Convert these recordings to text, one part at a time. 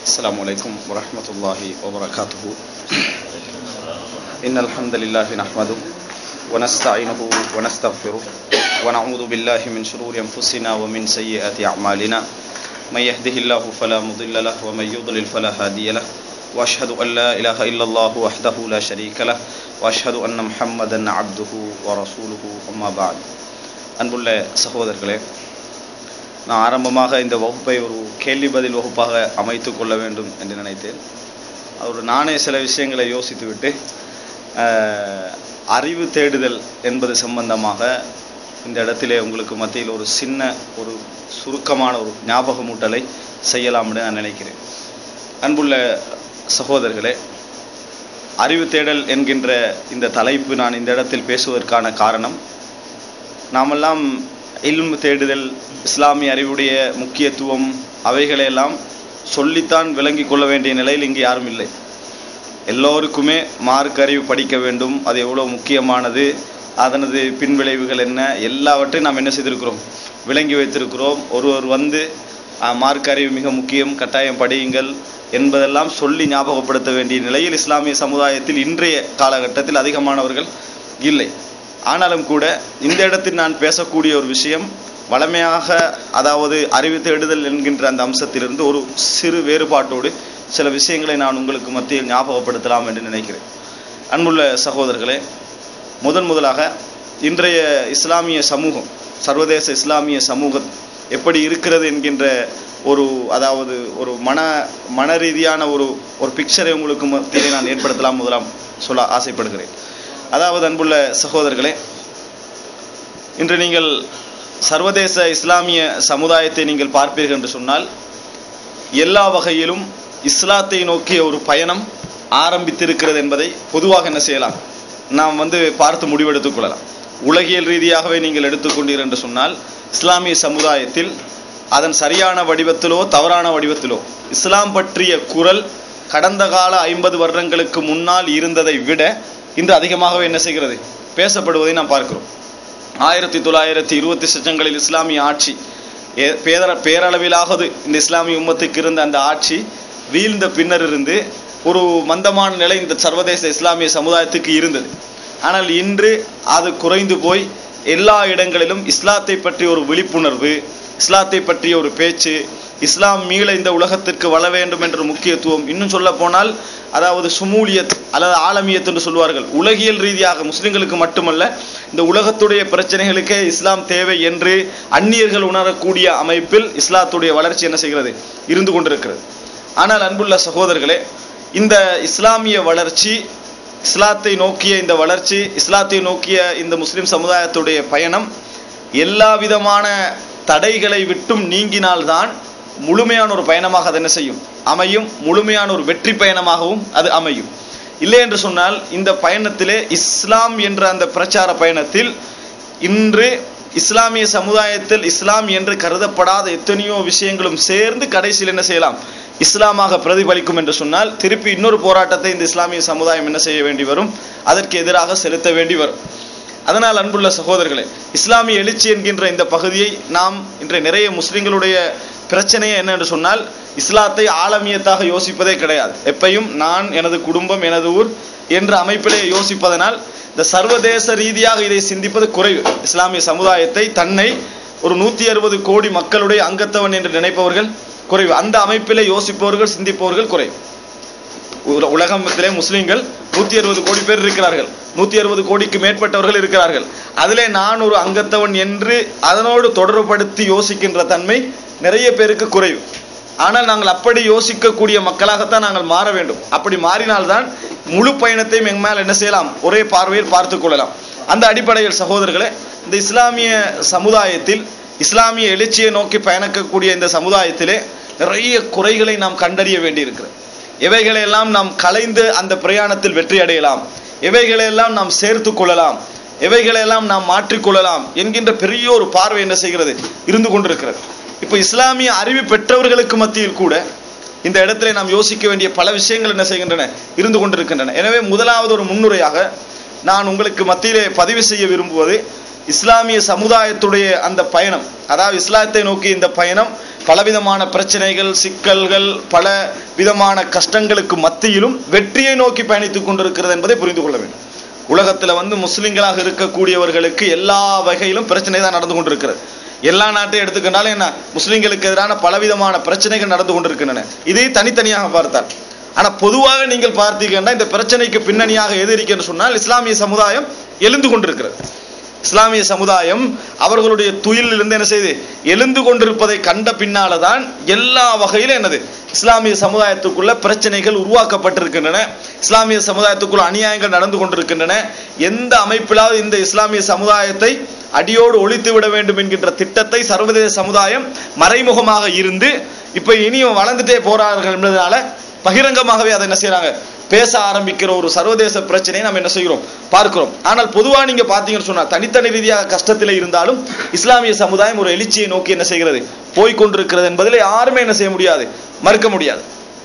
السلام عليكم ورحمة الله وبركاته إن الحمد لله نحمده ونستعينه ونستغفره ونعوذ بالله من شرور أنفسنا ومن سيئات أعمالنا من يهده الله فلا مضل له ومن يضلل فلا هادي له وأشهد أن لا إله إلا الله وحده لا شريك له وأشهد أن محمدا عبده ورسوله أما بعد அன்புள்ள சகோதரர்களே நான் ஆரம்பமாக இந்த வகுப்பை ஒரு கேள்வி பதில் வகுப்பாக அமைத்து கொள்ள வேண்டும் என்று நினைத்தேன் ஒரு நானே சில விஷயங்களை யோசித்துவிட்டு ஆஹ், அறிவு தேடுதல் என்பது சம்பந்தமாக இந்த இடத்திலே உங்களுக்கு மத்தியில் ஒரு சின்ன ஒரு சுருக்கமான ஒரு ஞாபகமூட்டலை செய்யலாம்னு நான் நினைக்கிறேன் அன்புள்ள சகோதரர்களே அறிவு தேடல் என்கின்ற இந்த தலைப்பு நான் இந்த இடத்தில் பேசுவதற்கான காரணம் நாமெல்லாம் இல்மு தேடுதல் இஸ்லாமிய அறிவுடைய முக்கியத்துவம் அவைகளையெல்லாம் சொல்லித்தான் விளங்கிக் கொள்ள வேண்டிய நிலையில் இங்கு யாரும் இல்லை எல்லோருக்குமே மார்க் அறிவு படிக்க வேண்டும் அது எவ்வளோ முக்கியமானது அதனது பின்விளைவுகள் என்ன எல்லாவற்றையும் நாம் என்ன செய்திருக்கிறோம் விளங்கி வைத்திருக்கிறோம் ஒருவர் வந்து "ஆ, மார்க் அறிவு மிக முக்கியம் கட்டாயம் படியுங்கள் என்பதெல்லாம் சொல்லி ஞாபகப்படுத்த வேண்டிய நிலையில் இஸ்லாமிய சமுதாயத்தில் இன்றைய காலகட்டத்தில் அதிகமானவர்கள் இல்லை ஆனாலும் கூட இந்த இடத்தில் நான் பேசக்கூடிய ஒரு விஷயம் வளமையாக அதாவது அறிவு தேடுதல் என்கின்ற அந்த அம்சத்திலிருந்து ஒரு சிறு வேறுபாட்டோடு சில விஷயங்களை நான் உங்களுக்கு மத்தியில் ஞாபகப்படுத்தலாம் என்று நினைக்கிறேன் அன்புள்ள சகோதரர்களே முதன் முதலாக இன்றைய இஸ்லாமிய சமூகம் சர்வதேச இஸ்லாமிய சமூகம் எப்படி இருக்கிறது என்கின்ற ஒரு அதாவது ஒரு மன மன ரீதியான ஒரு ஒரு பிக்சரை உங்களுக்கு மத்தியிலே நான் ஏற்படுத்தலாம் முதலாம் சொல்ல ஆசைப்படுகிறேன் அதாவது அன்புள்ள சகோதரர்களே இன்று நீங்கள் சர்வதேச இஸ்லாமிய சமுதாயத்தை நீங்கள் பார்ப்பீர்கள் என்று சொன்னால் எல்லா வகையிலும் இஸ்லாத்தை நோக்கிய ஒரு பயணம் ஆரம்பித்திருக்கிறது என்பதை பொதுவாக என்ன செய்யலாம் நாம் வந்து பார்த்து முடிவெடுத்துக் கொள்ளலாம் உலகியல் ரீதியாகவே நீங்கள் எடுத்துக்கொண்டீர்கள் என்று சொன்னால் இஸ்லாமிய சமுதாயத்தில் அதன் சரியான வடிவத்திலோ தவறான வடிவத்திலோ இஸ்லாம் பற்றிய குரல் கடந்த கால ஐம்பது வருடங்களுக்கு முன்னால் இருந்ததை விட இன்று அதிகமாகவே என்ன செய்கிறது பேசப்படுவதை நாம் பார்க்கிறோம் ஆயிரத்தி தொள்ளாயிரத்தி இருபத்தி சச்சங்களில் இஸ்லாமிய ஆட்சி ஏ- பேர பேரளவிலாவது இந்த இஸ்லாமிய உம்மத்துக்கு இருந்த அந்த ஆட்சி வீழ்ந்த பின்னர் இருந்து ஒரு மந்தமான நிலை இந்த சர்வதேச இஸ்லாமிய சமுதாயத்துக்கு இருந்தது ஆனால் இன்று அது குறைந்து போய் எல்லா இடங்களிலும் இஸ்லாத்தை பற்றிய ஒரு விழிப்புணர்வு இஸ்லாத்தை பற்றிய ஒரு பேச்சு இஸ்லாம் மீள இந்த உலகத்திற்கு வள வேண்டும் என்ற முக்கியத்துவம் இன்னும் சொல்ல போனால் அதாவது சுமூலியத் அல்லது ஆலமியத் என்று சொல்வார்கள் உலகியல் ரீதியாக முஸ்லிம்களுக்கு மட்டுமல்ல இந்த உலகத்துடைய பிரச்சனைகளுக்கே இஸ்லாம் தேவை என்று அந்நியர்கள் உணரக்கூடிய அமைப்பில் இஸ்லாத்துடைய வளர்ச்சி என்ன செய்கிறது இருந்து கொண்டிருக்கிறது ஆனால் அன்புள்ள சகோதரர்களே இந்த இஸ்லாமிய வளர்ச்சி இஸ்லாத்தை நோக்கிய இந்த வளர்ச்சி இஸ்லாத்தை நோக்கிய இந்த முஸ்லிம் சமுதாயத்துடைய பயணம் எல்லா விதமான தடைகளை விட்டும் நீங்கினால்தான் முழுமையான ஒரு பயணமாக அது என்ன செய்யும் அமையும் முழுமையான ஒரு வெற்றி பயணமாகவும் அது அமையும் இல்லை என்று சொன்னால் இந்த பயணத்திலே இஸ்லாம் என்ற அந்த பிரச்சார பயணத்தில் இன்று இஸ்லாமிய சமுதாயத்தில் இஸ்லாம் என்று கருதப்படாத எத்தனையோ விஷயங்களும் சேர்ந்து கடைசியில் என்ன செய்யலாம் இஸ்லாமாக பிரதிபலிக்கும் என்று சொன்னால் திருப்பி இன்னொரு போராட்டத்தை இந்த இஸ்லாமிய சமுதாயம் என்ன செய்ய வேண்டி வரும் அதற்கு எதிராக செலுத்த வேண்டி வரும் அதனால் அன்புள்ள சகோதரர்களே இஸ்லாமிய எழுச்சி என்கின்ற இந்த பகுதியை நாம் இன்றைய நிறைய முஸ்லிம்களுடைய பிரச்சனையே என்ன என்று சொன்னால் இஸ்லாத்தை ஆலமியத்தாக யோசிப்பதே கிடையாது எப்பையும் நான் எனது குடும்பம் எனது ஊர் என்ற அமைப்பிலே யோசிப்பதனால் இந்த சர்வதேச ரீதியாக இதை சிந்திப்பது குறைவு இஸ்லாமிய சமுதாயத்தை தன்னை ஒரு நூத்தி அறுபது கோடி மக்களுடைய அங்கத்தவன் என்று நினைப்பவர்கள் குறைவு அந்த அமைப்பிலே யோசிப்பவர்கள் சிந்திப்பவர்கள் குறைவு உல- உலகத்திலே முஸ்லிம்கள் நூத்தி அறுபது கோடி பேர் இருக்கிறார்கள் நூத்தி அறுபது கோடிக்கு மேற்பட்டவர்கள் இருக்கிறார்கள் அதிலே நான் ஒரு அங்கத்தவன் என்று அதனோடு தொடர்புபடுத்தி யோசிக்கின்ற தன்மை நிறைய பேருக்கு குறைவு ஆனால் நாங்கள் அப்படி யோசிக்கக்கூடிய மக்களாகத்தான் நாங்கள் மாற வேண்டும் அப்படி மாறினால்தான் முழு பயணத்தையும் எங்க மேல் என்ன செய்யலாம் ஒரே பார்வையில் பார்த்து கொள்ளலாம் அந்த அடிப்படையில் சகோதரர்களே இந்த இஸ்லாமிய சமுதாயத்தில் இஸ்லாமிய எழுச்சியை நோக்கி பயணிக்கக்கூடிய இந்த சமுதாயத்திலே நிறைய குறைகளை நாம் கண்டறிய வேண்டியிருக்கிறது எவைகளையெல்லாம் நாம் கலைந்து அந்த பிரயாணத்தில் வெற்றி அடையலாம் எவைகளையெல்லாம் நாம் சேர்த்து கொள்ளலாம் எவைகளையெல்லாம் நாம் மாற்றிக்கொள்ளலாம் என்கின்ற பெரிய ஒரு பார்வை என்ன செய்கிறது இருந்து கொண்டிருக்கிறது இப்போ இஸ்லாமிய அறிவு பெற்றவர்களுக்கு மத்தியில் கூட இந்த இடத்திலே நாம் யோசிக்க வேண்டிய பல விஷயங்கள் என்ன செய்கின்றன இருந்து கொண்டிருக்கின்றன எனவே முதலாவது ஒரு முன்னுரையாக நான் உங்களுக்கு மத்தியிலே பதிவு செய்ய விரும்புவது இஸ்லாமிய சமுதாயத்துடைய அந்த பயணம் அதாவது இஸ்லாத்தை நோக்கி இந்த பயணம் பலவிதமான பிரச்சனைகள் சிக்கல்கள் பல விதமான கஷ்டங்களுக்கு மத்தியிலும் வெற்றியை நோக்கி பயணித்துக் கொண்டிருக்கிறது என்பதை புரிந்து கொள்ள வேண்டும் உலகத்துல வந்து முஸ்லிம்களாக இருக்கக்கூடியவர்களுக்கு எல்லா வகையிலும் பிரச்சனை தான் நடந்து கொண்டிருக்கிறது எல்லா நாட்டையும் எடுத்துக்கிட்டாலும் என்ன முஸ்லிம்களுக்கு எதிரான பலவிதமான பிரச்சனைகள் நடந்து கொண்டிருக்கின்றன இதை தனித்தனியாக பார்த்தால் ஆனா பொதுவாக நீங்கள் பார்த்தீங்கன்னா இந்த பிரச்சனைக்கு பின்னணியாக எது இருக்கிறது சொன்னால் இஸ்லாமிய சமுதாயம் எழுந்து கொண்டிருக்கிறது இஸ்லாமிய சமுதாயம் அவர்களுடைய துயிலிருந்து என்ன செய்து எழுந்து கொண்டிருப்பதை கண்ட பின்னால்தான் எல்லா வகையிலும் என்னது இஸ்லாமிய சமுதாயத்துக்குள்ள பிரச்சனைகள் உருவாக்கப்பட்டிருக்கின்றன இஸ்லாமிய சமுதாயத்துக்குள்ள அநியாயங்கள் நடந்து கொண்டிருக்கின்றன எந்த அமைப்பிலாவது இந்த இஸ்லாமிய சமுதாயத்தை அடியோடு ஒழித்து விட வேண்டும் என்கின்ற திட்டத்தை சர்வதேச சமுதாயம் மறைமுகமாக இருந்து இப்ப இனியும் வளர்ந்துட்டே போறார்கள் என்பதனால பகிரங்கமாகவே அதை என்ன செய்யறாங்க பேச ஆரம்பிக்கிற ஒரு சர்வதேச பிரச்சனையை நம்ம என்ன செய்கிறோம் பார்க்கிறோம் ஆனால் பொதுவா நீங்க பாத்தீங்கன்னு சொன்னா தனித்தனி ரீதியாக கஷ்டத்தில் இருந்தாலும் இஸ்லாமிய சமுதாயம் ஒரு எழுச்சியை நோக்கி என்ன செய்கிறது போய்கொண்டிருக்கிறது என்பதில் யாருமே என்ன செய்ய முடியாது மறுக்க முடியாது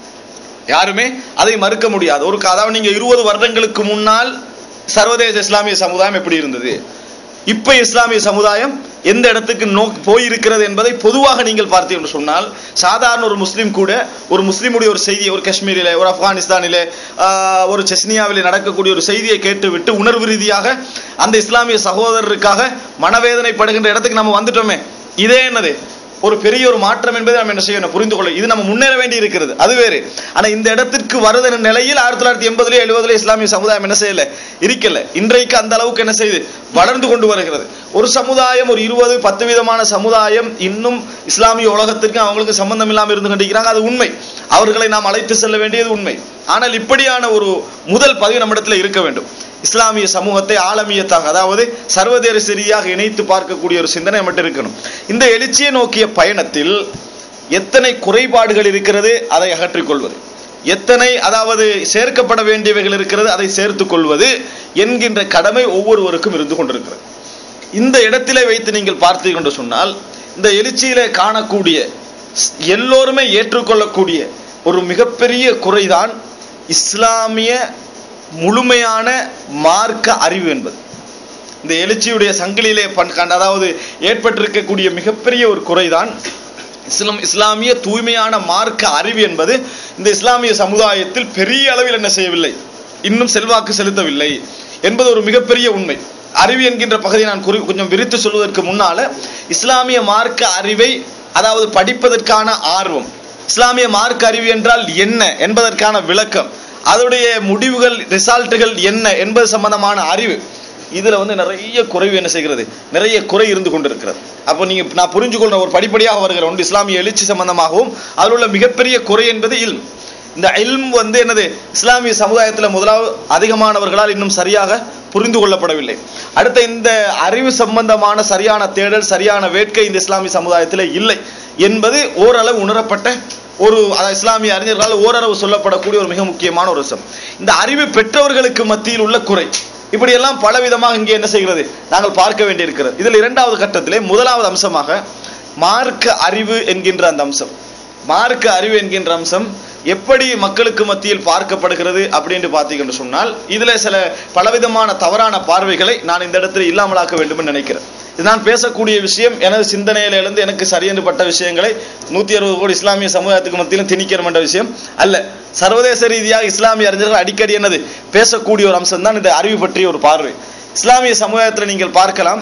யாருமே அதை மறுக்க முடியாது ஒரு அதாவது நீங்க இருபது வருடங்களுக்கு முன்னால் சர்வதேச இஸ்லாமிய சமுதாயம் எப்படி இருந்தது இப்ப இஸ்லாமிய சமுதாயம் எந்த இடத்துக்கு நோக்கி போயிருக்கிறது என்பதை பொதுவாக நீங்கள் பார்த்தீர்கள் என்று சொன்னால் சாதாரண ஒரு முஸ்லீம் கூட ஒரு முஸ்லீமுடைய ஒரு செய்தியை ஒரு காஷ்மீரிலே ஒரு ஆப்கானிஸ்தானிலே ஆஹ், ஒரு செஸ்னியாவிலே நடக்கக்கூடிய ஒரு செய்தியை கேட்டுவிட்டு உணர்வு ரீதியாக அந்த இஸ்லாமிய சகோதரருக்காக மனவேதனைப்படுகின்ற இடத்துக்கு நம்ம வந்துட்டோமே இதே என்னது ஒரு பெரிய ஒரு மாற்றம் என்பதை நம்ம என்ன செய்யணும் புரிந்து கொள்ள இது நம்ம முன்னேற வேண்டி இருக்கிறது அது வேறு ஆனா இந்த இடத்திற்கு வருத நிலையில் ஆயிரத்தி தொள்ளாயிரத்தி எண்பதுல எழுபதுல இஸ்லாமிய சமுதாயம் என்ன செய்யல இருக்கல இன்றைக்கு அந்த அளவுக்கு என்ன செய்யுது வளர்ந்து கொண்டு வருகிறது ஒரு சமுதாயம் ஒரு இருபது பத்து விதமான சமுதாயம் இன்னும் இஸ்லாமிய உலகத்திற்கு அவங்களுக்கு சம்பந்தம் இல்லாமல் இருந்து கொண்டிருக்கிறாங்க அது உண்மை அவர்களை நாம் அழைத்து செல்ல வேண்டியது உண்மை ஆனால் இப்படியான ஒரு முதல் பதிவு நம்மிடத்தில் இருக்க வேண்டும் இஸ்லாமிய சமூகத்தை ஆலமியத்தாக அதாவது சர்வதேச ரீதியாக இணைத்து பார்க்கக்கூடிய ஒரு சிந்தனை நம்மகிட்ட இருக்கணும் இந்த எழுச்சியை நோக்கிய பயணத்தில் எத்தனை குறைபாடுகள் இருக்கிறது அதை அகற்றிக் கொள்வது எத்தனை அதாவது சேர்க்கப்பட வேண்டியவைகள் இருக்கிறது அதை சேர்த்துக் கொள்வது என்கின்ற கடமை ஒவ்வொருவருக்கும் இருந்து கொண்டிருக்கிறது இந்த இடத்திலே வைத்து நீங்கள் பார்த்தீர்கள் என்று சொன்னால் இந்த எழுச்சியிலே காணக்கூடிய ஸ்- எல்லோருமே ஏற்றுக்கொள்ளக்கூடிய ஒரு மிகப்பெரிய குறைதான் இஸ்லாமிய முழுமையான மார்க்க அறிவு என்பது இந்த எழுச்சியுடைய சங்கிலியிலே பண் கண்ட அதாவது ஏற்பட்டிருக்கக்கூடிய மிகப்பெரிய ஒரு குறைதான் இஸ்லாம் இஸ்லாமிய தூய்மையான மார்க்க அறிவு என்பது இந்த இஸ்லாமிய சமுதாயத்தில் பெரிய அளவில் என்ன செய்யவில்லை இன்னும் செல்வாக்கு செலுத்தவில்லை என்பது ஒரு மிகப்பெரிய உண்மை அறிவு என்கின்ற பகுதியை நான் குறி கொஞ்சம் விரித்து சொல்வதற்கு முன்னால இஸ்லாமிய மார்க்க அறிவை அதாவது படிப்பதற்கான ஆர்வம் இஸ்லாமிய மார்க்க அறிவு என்றால் என்ன என்பதற்கான விளக்கம் அதனுடைய முடிவுகள் ரிசல்ட்டுகள் என்ன என்பது சம்பந்தமான அறிவு இதுல வந்து நிறைய குறைவு என்ன செய்கிறது நிறைய குறை இருந்து கொண்டிருக்கிறது அப்போ நீங்க நான் புரிஞ்சு கொள்ற ஒரு படிப்படியாக வருகிற ஒன்று இஸ்லாமிய எழுச்சி சம்பந்தமாகவும் அதில் உள்ள மிகப்பெரிய குறை என்பது இல்ம் இந்த இல்ம் வந்து என்னது இஸ்லாமிய சமுதாயத்தில் முதலாவது அதிகமானவர்களால் இன்னும் சரியாக புரிந்து கொள்ளப்படவில்லை அடுத்த இந்த அறிவு சம்பந்தமான சரியான தேடல் சரியான வேட்கை இந்த இஸ்லாமிய சமுதாயத்தில் இல்லை என்பது ஓரளவு உணரப்பட்ட ஒரு அதாவது இஸ்லாமிய அறிஞர்களால் ஓரளவு சொல்லப்படக்கூடிய ஒரு மிக முக்கியமான ஒரு விஷயம் இந்த அறிவு பெற்றவர்களுக்கு மத்தியில் உள்ள குறை இப்படியெல்லாம் பலவிதமாக இங்கே என்ன செய்கிறது நாங்கள் பார்க்க வேண்டியிருக்கிறது இதில் இரண்டாவது கட்டத்திலே முதலாவது அம்சமாக மார்க்க அறிவு என்கின்ற அந்த அம்சம் மார்க்க அறிவு என்கின்ற அம்சம் எப்படி மக்களுக்கு மத்தியில் பார்க்கப்படுகிறது அப்படின்னு பார்த்தீங்கன்னு சொன்னால் இதுல சில பலவிதமான தவறான பார்வைகளை நான் இந்த இடத்துல இல்லாமலாக்க வேண்டும் என்று நினைக்கிறேன் இது நான் பேசக்கூடிய விஷயம் எனது சிந்தனையில இருந்து எனக்கு சரியென்று பட்ட விஷயங்களை நூத்தி அறுபது கோடி இஸ்லாமிய சமுதாயத்துக்கு மத்தியிலும் திணிக்கணும் என்ற விஷயம் அல்ல சர்வதேச ரீதியாக இஸ்லாமிய அறிஞர்கள் அடிக்கடி என்னது பேசக்கூடிய ஒரு அம்சம் தான் இந்த அறிவு பற்றிய ஒரு பார்வை இஸ்லாமிய சமுதாயத்தில் நீங்கள் பார்க்கலாம்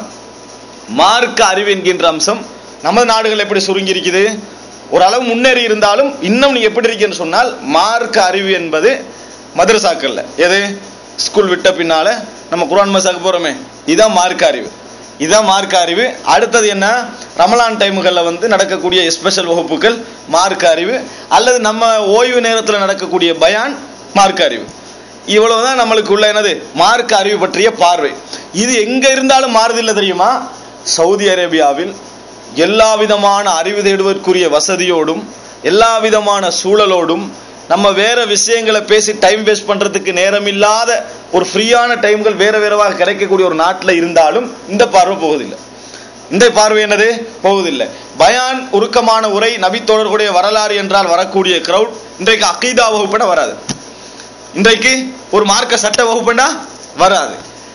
மார்க்க அறிவு என்கின்ற அம்சம் நமது நாடுகள் எப்படி சுருங்கி இருக்குது ஒரு அளவு முன்னேறி இருந்தாலும் இன்னும் நீங்க எப்படி இருக்கீங்கன்னு சொன்னால் மார்க்க அறிவு என்பது மதரசாக்கள்ல எது ஸ்கூல் விட்ட பின்னால நம்ம குர்ஆன் மசாக்கு போறோமே இதான் மார்க்க அறிவு இதான் மார்க்க அறிவு அடுத்தது என்ன ரமலான் டைமுகளில் வந்து நடக்கக்கூடிய ஸ்பெஷல் வகுப்புகள் மார்க்க அறிவு அல்லது நம்ம ஓய்வு நேரத்தில் நடக்கக்கூடிய பயான் மார்க்க அறிவு இவ்வளவுதான் நம்மளுக்கு உள்ள என்னது மார்க்க அறிவு பற்றிய பார்வை இது எங்க இருந்தாலும் மாறுதில்லை தெரியுமா சவுதி அரேபியாவில் எல்லா விதமான அறிவு தேடுவதற்குரிய வசதியோடும் எல்லா விதமான சூழலோடும் நம்ம வேற விஷயங்களை பேசி டைம் வேஸ்ட் பண்றதுக்கு நேரம் இல்லாத ஒரு ஃப்ரீயான டைம்கள் வேற வேறவாக கிடைக்கக்கூடிய ஒரு நாட்டில் இருந்தாலும் இந்த பார்வை போவதில்லை இந்த பார்வை என்னது போவதில்லை பயான் உருக்கமான உரை நபித்தோழர்களுடைய வரலாறு என்றால் வரக்கூடிய கிரவுட் இன்றைக்கு அக்கீதா வகுப்புனா வராது இன்றைக்கு ஒரு மார்க்க சட்ட வகுப்புண்டா வராது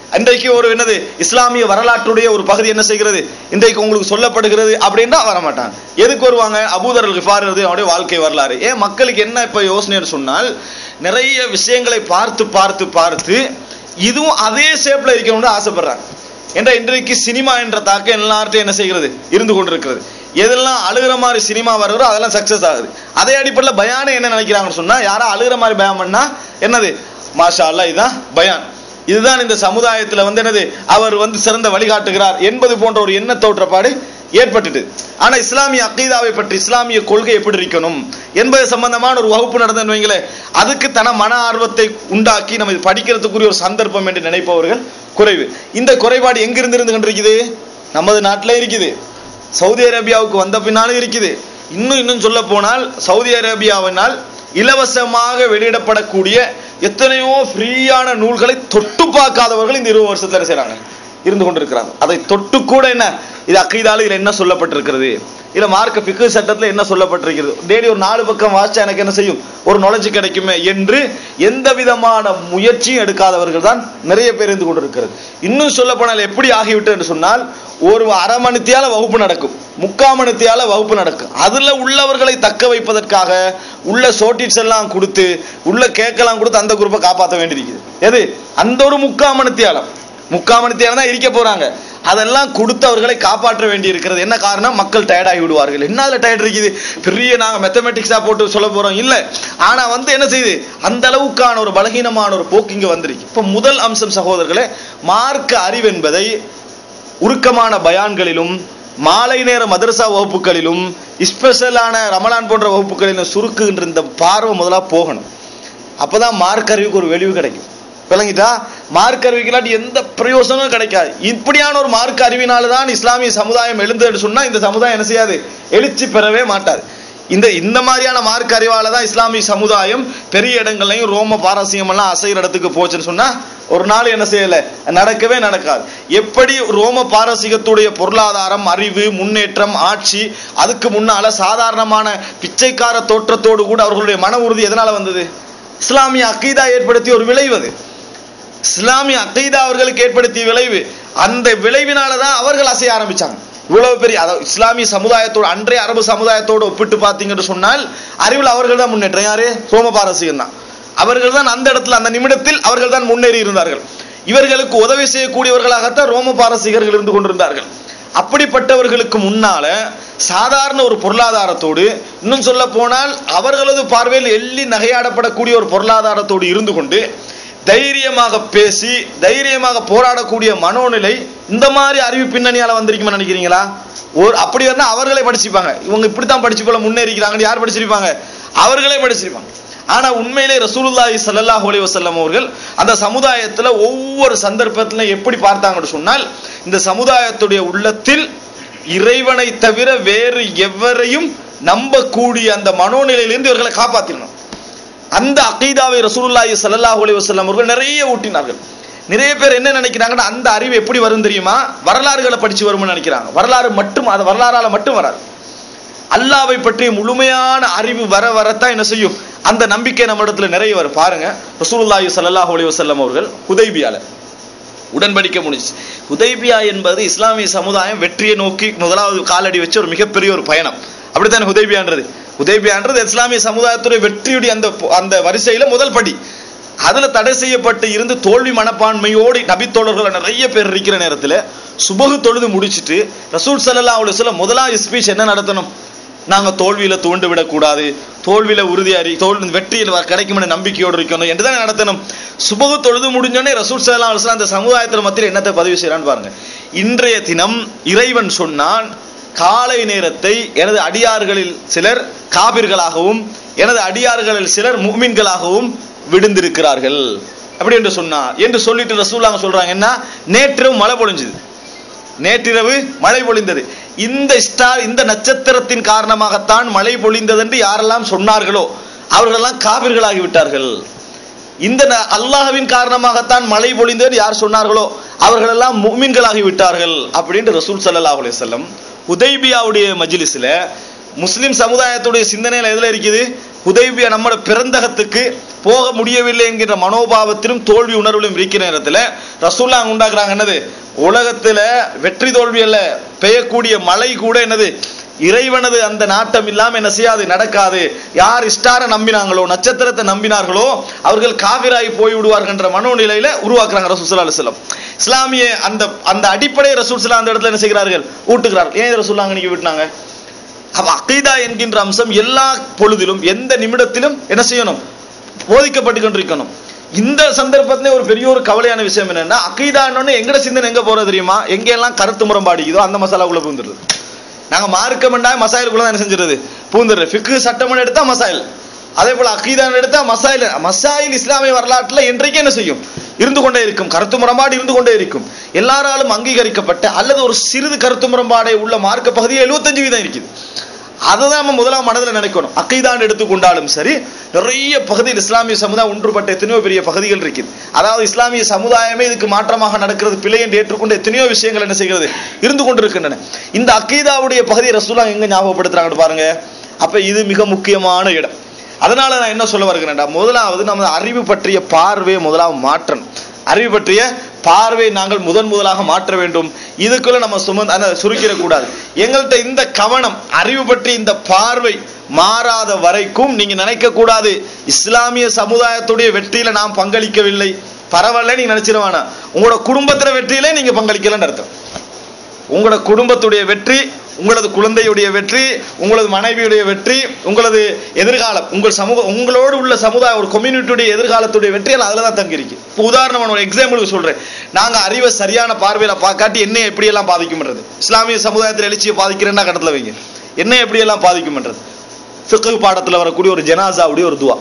இன்றைக்கு ஒரு என்னது இஸ்லாமிய வரலாற்றுடைய ஒரு பகுதி என்ன செய்கிறது இன்றைக்கு உங்களுக்கு சொல்லப்படுகிறது அப்படின்னா வரமாட்டாங்க எதுக்கு வருவாங்க அபூதர் கிஃபார் அவருடைய வாழ்க்கை வரலாறு ஏன் மக்களுக்கு என்ன இப்ப யோசனைன்னு சொன்னால் நிறைய விஷயங்களை பார்த்து பார்த்து பார்த்து இதுவும் அதே ஷேப்ல இருக்கணும்னு ஆசைப்படுறாங்க என்ற இன்றைக்கு சினிமா என்ற தாக்கம் எல்லார்ட்டையும் என்ன செய்கிறது இருந்து கொண்டிருக்கிறது எதெல்லாம் அழுகிற மாதிரி சினிமா வருகிறோ அதெல்லாம் சக்சஸ் ஆகுது அதே அடிப்படையில் பயானை என்ன நினைக்கிறாங்கன்னு சொன்னா யாரா அழுகிற மாதிரி பயான் பண்ணா என்னது மாஷா அல்லா இதுதான் பயான் இதுதான் இந்த சமுதாயத்துல வந்து என்னது அவர் வந்து சிறந்த வழிகாட்டுகிறார் என்பது போன்ற ஒரு எண்ண தோற்றப்பாடு ஏற்பட்டுட்டு ஆனா இஸ்லாமிய அக்கீதாவை பற்றி இஸ்லாமிய கொள்கை எப்படி இருக்கணும் என்பது சம்பந்தமான ஒரு வகுப்பு நடந்ததுன்னு வைங்களேன் அதுக்கு தன மன ஆர்வத்தை உண்டாக்கி நம்ம இது படிக்கிறதுக்குரிய ஒரு சந்தர்ப்பம் என்று நினைப்பவர்கள் குறைவு இந்த குறைபாடு எங்கிருந்து இருந்து கொண்டிருக்குது நமது நாட்டில் இருக்குது சவுதி அரேபியாவுக்கு வந்த பின்னாலும் இருக்குது இன்னும் இன்னும் சொல்ல போனால் சவுதி அரேபியாவினால் இலவசமாக வெளியிடப்படக்கூடிய எத்தனையோ ஃப்ரீயான நூல்களை தொட்டு பார்க்காதவர்கள் இந்த இருபது வருஷத்துல என்ன செய்றாங்க இருந்து கொண்டிருக்கிறாங்க அதை தொட்டு கூட என்ன இது அக்கீதால இதுல என்ன சொல்லப்பட்டிருக்கிறது இல்ல மார்க்க பிக்கு சட்டத்துல என்ன சொல்லப்பட்டிருக்கிறது டெய்லி ஒரு நாலு பக்கம் வாசிச்சா எனக்கு என்ன செய்யும் ஒரு நாலேஜ் கிடைக்குமே என்று எந்த விதமான முயற்சியும் எடுக்காதவர்கள் தான் நிறைய பேர் இருந்து கொண்டிருக்கிறது இன்னும் சொல்ல போனால் எப்படி ஆகிவிட்டு என்று சொன்னால் ஒரு அரை மணித்தியால வகுப்பு நடக்கும் முக்கால் மணித்தியால வகுப்பு நடக்கும் அதுல உள்ளவர்களை தக்க வைப்பதற்காக உள்ள சோட்டிட்ஸ் எல்லாம் கொடுத்து உள்ள கேக்கெல்லாம் கொடுத்து அந்த குரூப்பை காப்பாற்ற வேண்டியிருக்குது எது அந்த ஒரு முக்கால் மணித்தியாலம் முக்கால் மணித்தியாலம் தான் இருக்க போறாங்க அதெல்லாம் கொடுத்து அவர்களை காப்பாற்ற வேண்டி இருக்கிறது என்ன காரணம் மக்கள் டயர்ட் ஆகி விடுவார்கள் என்ன அதுல டயர்ட் இருக்குது பெரிய நாங்க மேத்தமெட்டிக்ஸா போட்டு சொல்ல போறோம் இல்ல ஆனா வந்து என்ன செய்யுது அந்த அளவுக்கான ஒரு பலகீனமான ஒரு போக்கு இங்க வந்திருக்கு இப்ப முதல் அம்சம் சகோதரர்களே மார்க்க அறிவு என்பதை உருக்கமான பயான்களிலும் மாலை நேர மதரசா வகுப்புகளிலும் ஸ்பெஷலான ரமலான் போன்ற வகுப்புகளிலும் சுருக்குகின்ற இந்த பார்வை முதலா போகணும் அப்பதான் மார்க் அறிவுக்கு ஒரு வெளிவு கிடைக்கும் விளங்கிட்டா மார்க் அறிவிக்கலாட்டி எந்த பிரயோசனமும் கிடைக்காது இப்படியான ஒரு மார்க் அறிவினால தான் இஸ்லாமிய சமுதாயம் எழுந்ததுன்னு சொன்னா இந்த சமுதாயம் என்ன செய்யாது எழுச்சி பெறவே மாட்டாது இந்த இந்த மாதிரியான மார்க் அறிவால தான் இஸ்லாமிய சமுதாயம் பெரிய இடங்கள்லையும் ரோம பாரசீகம் எல்லாம் அசைகிற இடத்துக்கு போச்சுன்னு சொன்னா ஒரு நாள் என்ன செய்யல நடக்கவே நடக்காது எப்படி ரோம பாரசீகத்துடைய பொருளாதாரம் அறிவு முன்னேற்றம் ஆட்சி அதுக்கு முன்னால சாதாரணமான பிச்சைக்கார தோற்றத்தோடு கூட அவர்களுடைய மன உறுதி எதனால வந்தது இஸ்லாமிய அக்கீதா ஏற்படுத்திய ஒரு விளைவு அது இஸ்லாமிய அக்கைதா அவர்களுக்கு ஏற்படுத்திய விளைவு அந்த விளைவினால தான் அவர்கள் அசைய ஆரம்பிச்சாங்க இவ்வளவு பெரிய அதாவது இஸ்லாமிய சமுதாயத்தோடு அன்றைய அரபு சமுதாயத்தோடு ஒப்பிட்டு பார்த்தீங்கன்னு சொன்னால் அறிவில் அவர்கள் தான் முன்னேற்றம் யாரு சோமபாரசிகன் தான் அவர்கள் தான் அந்த இடத்துல அந்த நிமிடத்தில் அவர்கள் தான் முன்னேறி இருந்தார்கள் இவர்களுக்கு உதவி செய்யக்கூடியவர்களாகத்தான் ரோம பாரசீகர்கள் இருந்து கொண்டிருந்தார்கள் அப்படிப்பட்டவர்களுக்கு முன்னால சாதாரண ஒரு பொருளாதாரத்தோடு இன்னும் சொல்ல போனால் அவர்களது பார்வையில் எள்ளி நகையாடப்படக்கூடிய ஒரு பொருளாதாரத்தோடு இருந்து கொண்டு தைரியமாக பேசி தைரியமாக போராடக்கூடிய மனோநிலை இந்த மாதிரி அறிவு பின்னணியால வந்திருக்குமா நினைக்கிறீங்களா ஒரு அப்படி வந்தா அவர்களே படிச்சுப்பாங்க இவங்க இப்படித்தான் படிச்சு போல முன்னேறிக்கிறாங்க யார் படிச்சிருப்பாங்க அவர்களே படிச்சிருப்பாங்க ஆனா உண்மையிலே ரசூலுல்லாஹி ஸல்லல்லாஹு அலைஹி வஸல்லம் அவர்கள் அந்த சமுதாயத்துல ஒவ்வொரு சந்தர்ப்பத்துல எப்படி பார்த்தாங்கன்னு சொன்னால் இந்த சமுதாயத்துடைய உள்ளத்தில் இறைவனை தவிர வேறு எவரையும் நம்பக்கூடிய அந்த மனோநிலையிலிருந்து இவர்களை காப்பாத்திடணும் அந்த அகீதாவை ரசூலுல்லாஹி ஸல்லல்லாஹு அலைஹி வஸல்லம் அவர்கள் நிறைய ஊட்டினார்கள் நிறைய பேர் என்ன நினைக்கிறாங்கன்னா அந்த அறிவு எப்படி வரும் தெரியுமா வரலாறுகளை படிச்சு வரும்னு நினைக்கிறாங்க வரலாறு மட்டும் அது வரலாறால மட்டும் வராது அல்லாவை பற்றிய முழுமையான அறிவு வர வரத்தான் என்ன செய்யும் அந்த நம்பிக்கை நம்ம இடத்துல நிறைய வரும் பாருங்க ரசூலுல்லாஹி ஸல்லல்லாஹு அலைஹி வஸல்லம் அவர்கள் ஹுதைபியால உடன்படிக்கை முடிச்சு ஹுதைபியா என்பது இஸ்லாமிய சமுதாயம் வெற்றியை நோக்கி முதலாவது காலடி வச்சு ஒரு மிகப்பெரிய ஒரு பயணம் அப்படித்தானே ஹுதைபியான்றது ஹுதைபியான்றது இஸ்லாமிய சமுதாயத்துடைய வெற்றியுடைய அந்த அந்த வரிசையில முதல் படி அதுல தடை செய்யப்பட்டு இருந்து தோல்வி மனப்பான்மையோடு நபித்தோழர்கள் நிறைய பேர் இருக்கிற நேரத்துல சுபகு தொழுது முடிச்சிட்டு ரசூல் சல்லா அலுவலம் முதலாவது ஸ்பீச் என்ன நடத்தணும் நாங்க தோல்வியில தூண்டு விடக்கூடாது தோல்வியில உறுதியாரி தோல்வி வெற்றியில் கிடைக்கும்னு நம்பிக்கையோடு இருக்கணும் என்றுதான் நடத்தணும் சுபகு தொழுது முடிஞ்சோடனே ரசூல் சல்லா அலுவலம் அந்த சமுதாயத்தில் மத்தியில் என்னத்தை பதிவு செய்யறான்னு பாருங்க இன்றைய தினம் இறைவன் சொன்னான் காலை நேரத்தை எனது அடியார்களில் சிலர் காபிர்களாகவும் எனது அடியார்களில் சிலர் முக்மின்களாகவும் விடுந்திருக்கிறார்கள் அப்படி என்று சொன்னா என்று சொல்லிட்டு ரசூலாங்க சொல்றாங்க என்ன நேற்றிரவு மழை பொழிஞ்சுது நேற்றிரவு மழை பொழிந்தது இந்த ஸ்டார் இந்த நட்சத்திரத்தின் காரணமாகத்தான் மழை பொழிந்தது என்று யாரெல்லாம் சொன்னார்களோ அவர்களெல்லாம் காவிர்களாகி விட்டார்கள் இந்த அல்லாஹ்வின் காரணமாகத்தான் மழை பொழிந்தது யார் சொன்னார்களோ அவர்கள் எல்லாம் முக்மின்களாகி விட்டார்கள் அப்படின்னு ரசூல் சல்லாஹ் அலையம் ஹுதைபியாவுடைய மஜ்லிஸ்ல முஸ்லிம் சமுதாயத்துடைய சிந்தனையில எதுல இருக்குது ஹுதைபியா நம்மளோட பிறந்தகத்துக்கு போக முடியவில்லை என்கிற மனோபாவத்திலும் தோல்வி உணர்விலும் இருக்கிற நேரத்தில் ரசூல்லா அங்க உண்டாக்குறாங்க என்னது உலகத்துல வெற்றி தோல்வி அல்ல பெய்யக்கூடிய மழை கூட என்னது இறைவனது அந்த நாட்டம் இல்லாம என்ன செய்யாது நடக்காது யார் இஸ்டார நம்பினாங்களோ நட்சத்திரத்தை நம்பினார்களோ அவர்கள் காவிராய் போய் விடுவார்கின்ற மனோநிலையில உருவாக்குறாங்க ரசூல் அலுவலம் இஸ்லாமிய அந்த அந்த அடிப்படை ரசூல் சலா அந்த இடத்துல என்ன செய்கிறார்கள் ஊட்டுகிறார்கள் ஏன் ரசூல்லா அங்க நீங்க விட்டாங்க அப்ப அகீதா என்கின்ற அம்சம் எல்லா பொழுதிலும் எந்த நிமிடத்திலும் என்ன செய்யணும் போதிக்கப்பட்டு கொண்டிருக்கணும் இந்த சந்தர்ப்பத்திலே ஒரு பெரிய ஒரு கவலையான விஷயம் என்னன்னா அகீதான்னு எங்கட சிந்தனை எங்க போறது தெரியுமா எங்க எல்லாம் கருத்து முரம்பாடிக்குதோ அந்த மசாலாக்குள்ள பூந்துருது நாங்க மார்க்கமெண்டா மசாயிலுக்குள்ள தான் என்ன செஞ்சிருது பூந்துடுறது ஃபிக்கு சட்டம்னு எடுத்தா மசாயில் அதே போல அகீதான் எடுத்தா மசாயில் மசாயில் இஸ்லாமிய வரலாற்றுல இன்றைக்கு என்ன செய்யும் இருந்து கொண்டே இருக்கும் கருத்து முரண்பாடு இருந்து கொண்டே இருக்கும் எல்லாராலும் அங்கீகரிக்கப்பட்ட அல்லது ஒரு சிறிது கருத்து முரண்பாடை உள்ள மார்க்க பகுதி எழுபத்தஞ்சு வீதம் இருக்குது அதுதான் நம்ம முதலாம் மனதில் நினைக்கணும் அக்கைதான் எடுத்துக்கொண்டாலும் சரி நிறைய பகுதியில் இஸ்லாமிய சமுதாயம் ஒன்றுபட்ட எத்தனையோ பெரிய பகுதிகள் இருக்குது அதாவது இஸ்லாமிய சமுதாயமே இதுக்கு மாற்றமாக நடக்கிறது பிழை என்று ஏற்றுக்கொண்டு எத்தனையோ விஷயங்கள் என்ன செய்கிறது இருந்து கொண்டிருக்கின்றன இந்த அக்கீதாவுடைய பகுதியை ரசூலா எங்க ஞாபகப்படுத்துறாங்கன்னு பாருங்க அப்ப இது மிக முக்கியமான இடம் அதனால நான் என்ன சொல்ல வருகிறேன்டா முதலாவது நம்ம அறிவு பற்றிய பார்வையை முதலாவது மாற்றணும் அறிவு பற்றிய பார்வை நாங்கள் முதன் முதலாக மாற்ற வேண்டும் இதுக்குள்ள நம்ம சுமந்து அந்த சுருக்கிடக்கூடாது எங்கள்கிட்ட இந்த கவனம் அறிவு பற்றி இந்த பார்வை மாறாத வரைக்கும் நீங்க நினைக்க கூடாது இஸ்லாமிய சமுதாயத்துடைய வெற்றியில நாம் பங்களிக்கவில்லை பரவாயில்ல நீங்க நினைச்சிருவானா உங்களோட குடும்பத்துல வெற்றியில நீங்க பங்களிக்கலன்னு அர்த்தம் உங்களோட குடும்பத்துடைய வெற்றி உங்களது குழந்தையுடைய வெற்றி உங்களது மனைவியுடைய வெற்றி உங்களது எதிர்காலம் உங்கள் சமூக உங்களோடு உள்ள சமுதாய ஒரு கம்யூனிட்டியுடைய எதிர்காலத்துடைய வெற்றி எல்லாம் அதுல தான் தங்கிருக்கு இப்போ உதாரணம் ஒரு எக்ஸாம்பிளுக்கு சொல்றேன் நாங்க அறிவை சரியான பார்வையில பார்க்காட்டி என்ன எப்படி எல்லாம் பாதிக்கும்ன்றது இஸ்லாமிய சமுதாயத்தில் எழுச்சியை பாதிக்கிறேன்னா கடத்துல வைங்க என்ன எப்படி எல்லாம் பாதிக்கும்ன்றது ஃபிக்கு பாடத்துல வரக்கூடிய ஒரு ஜனாசாவுடைய ஒரு துவா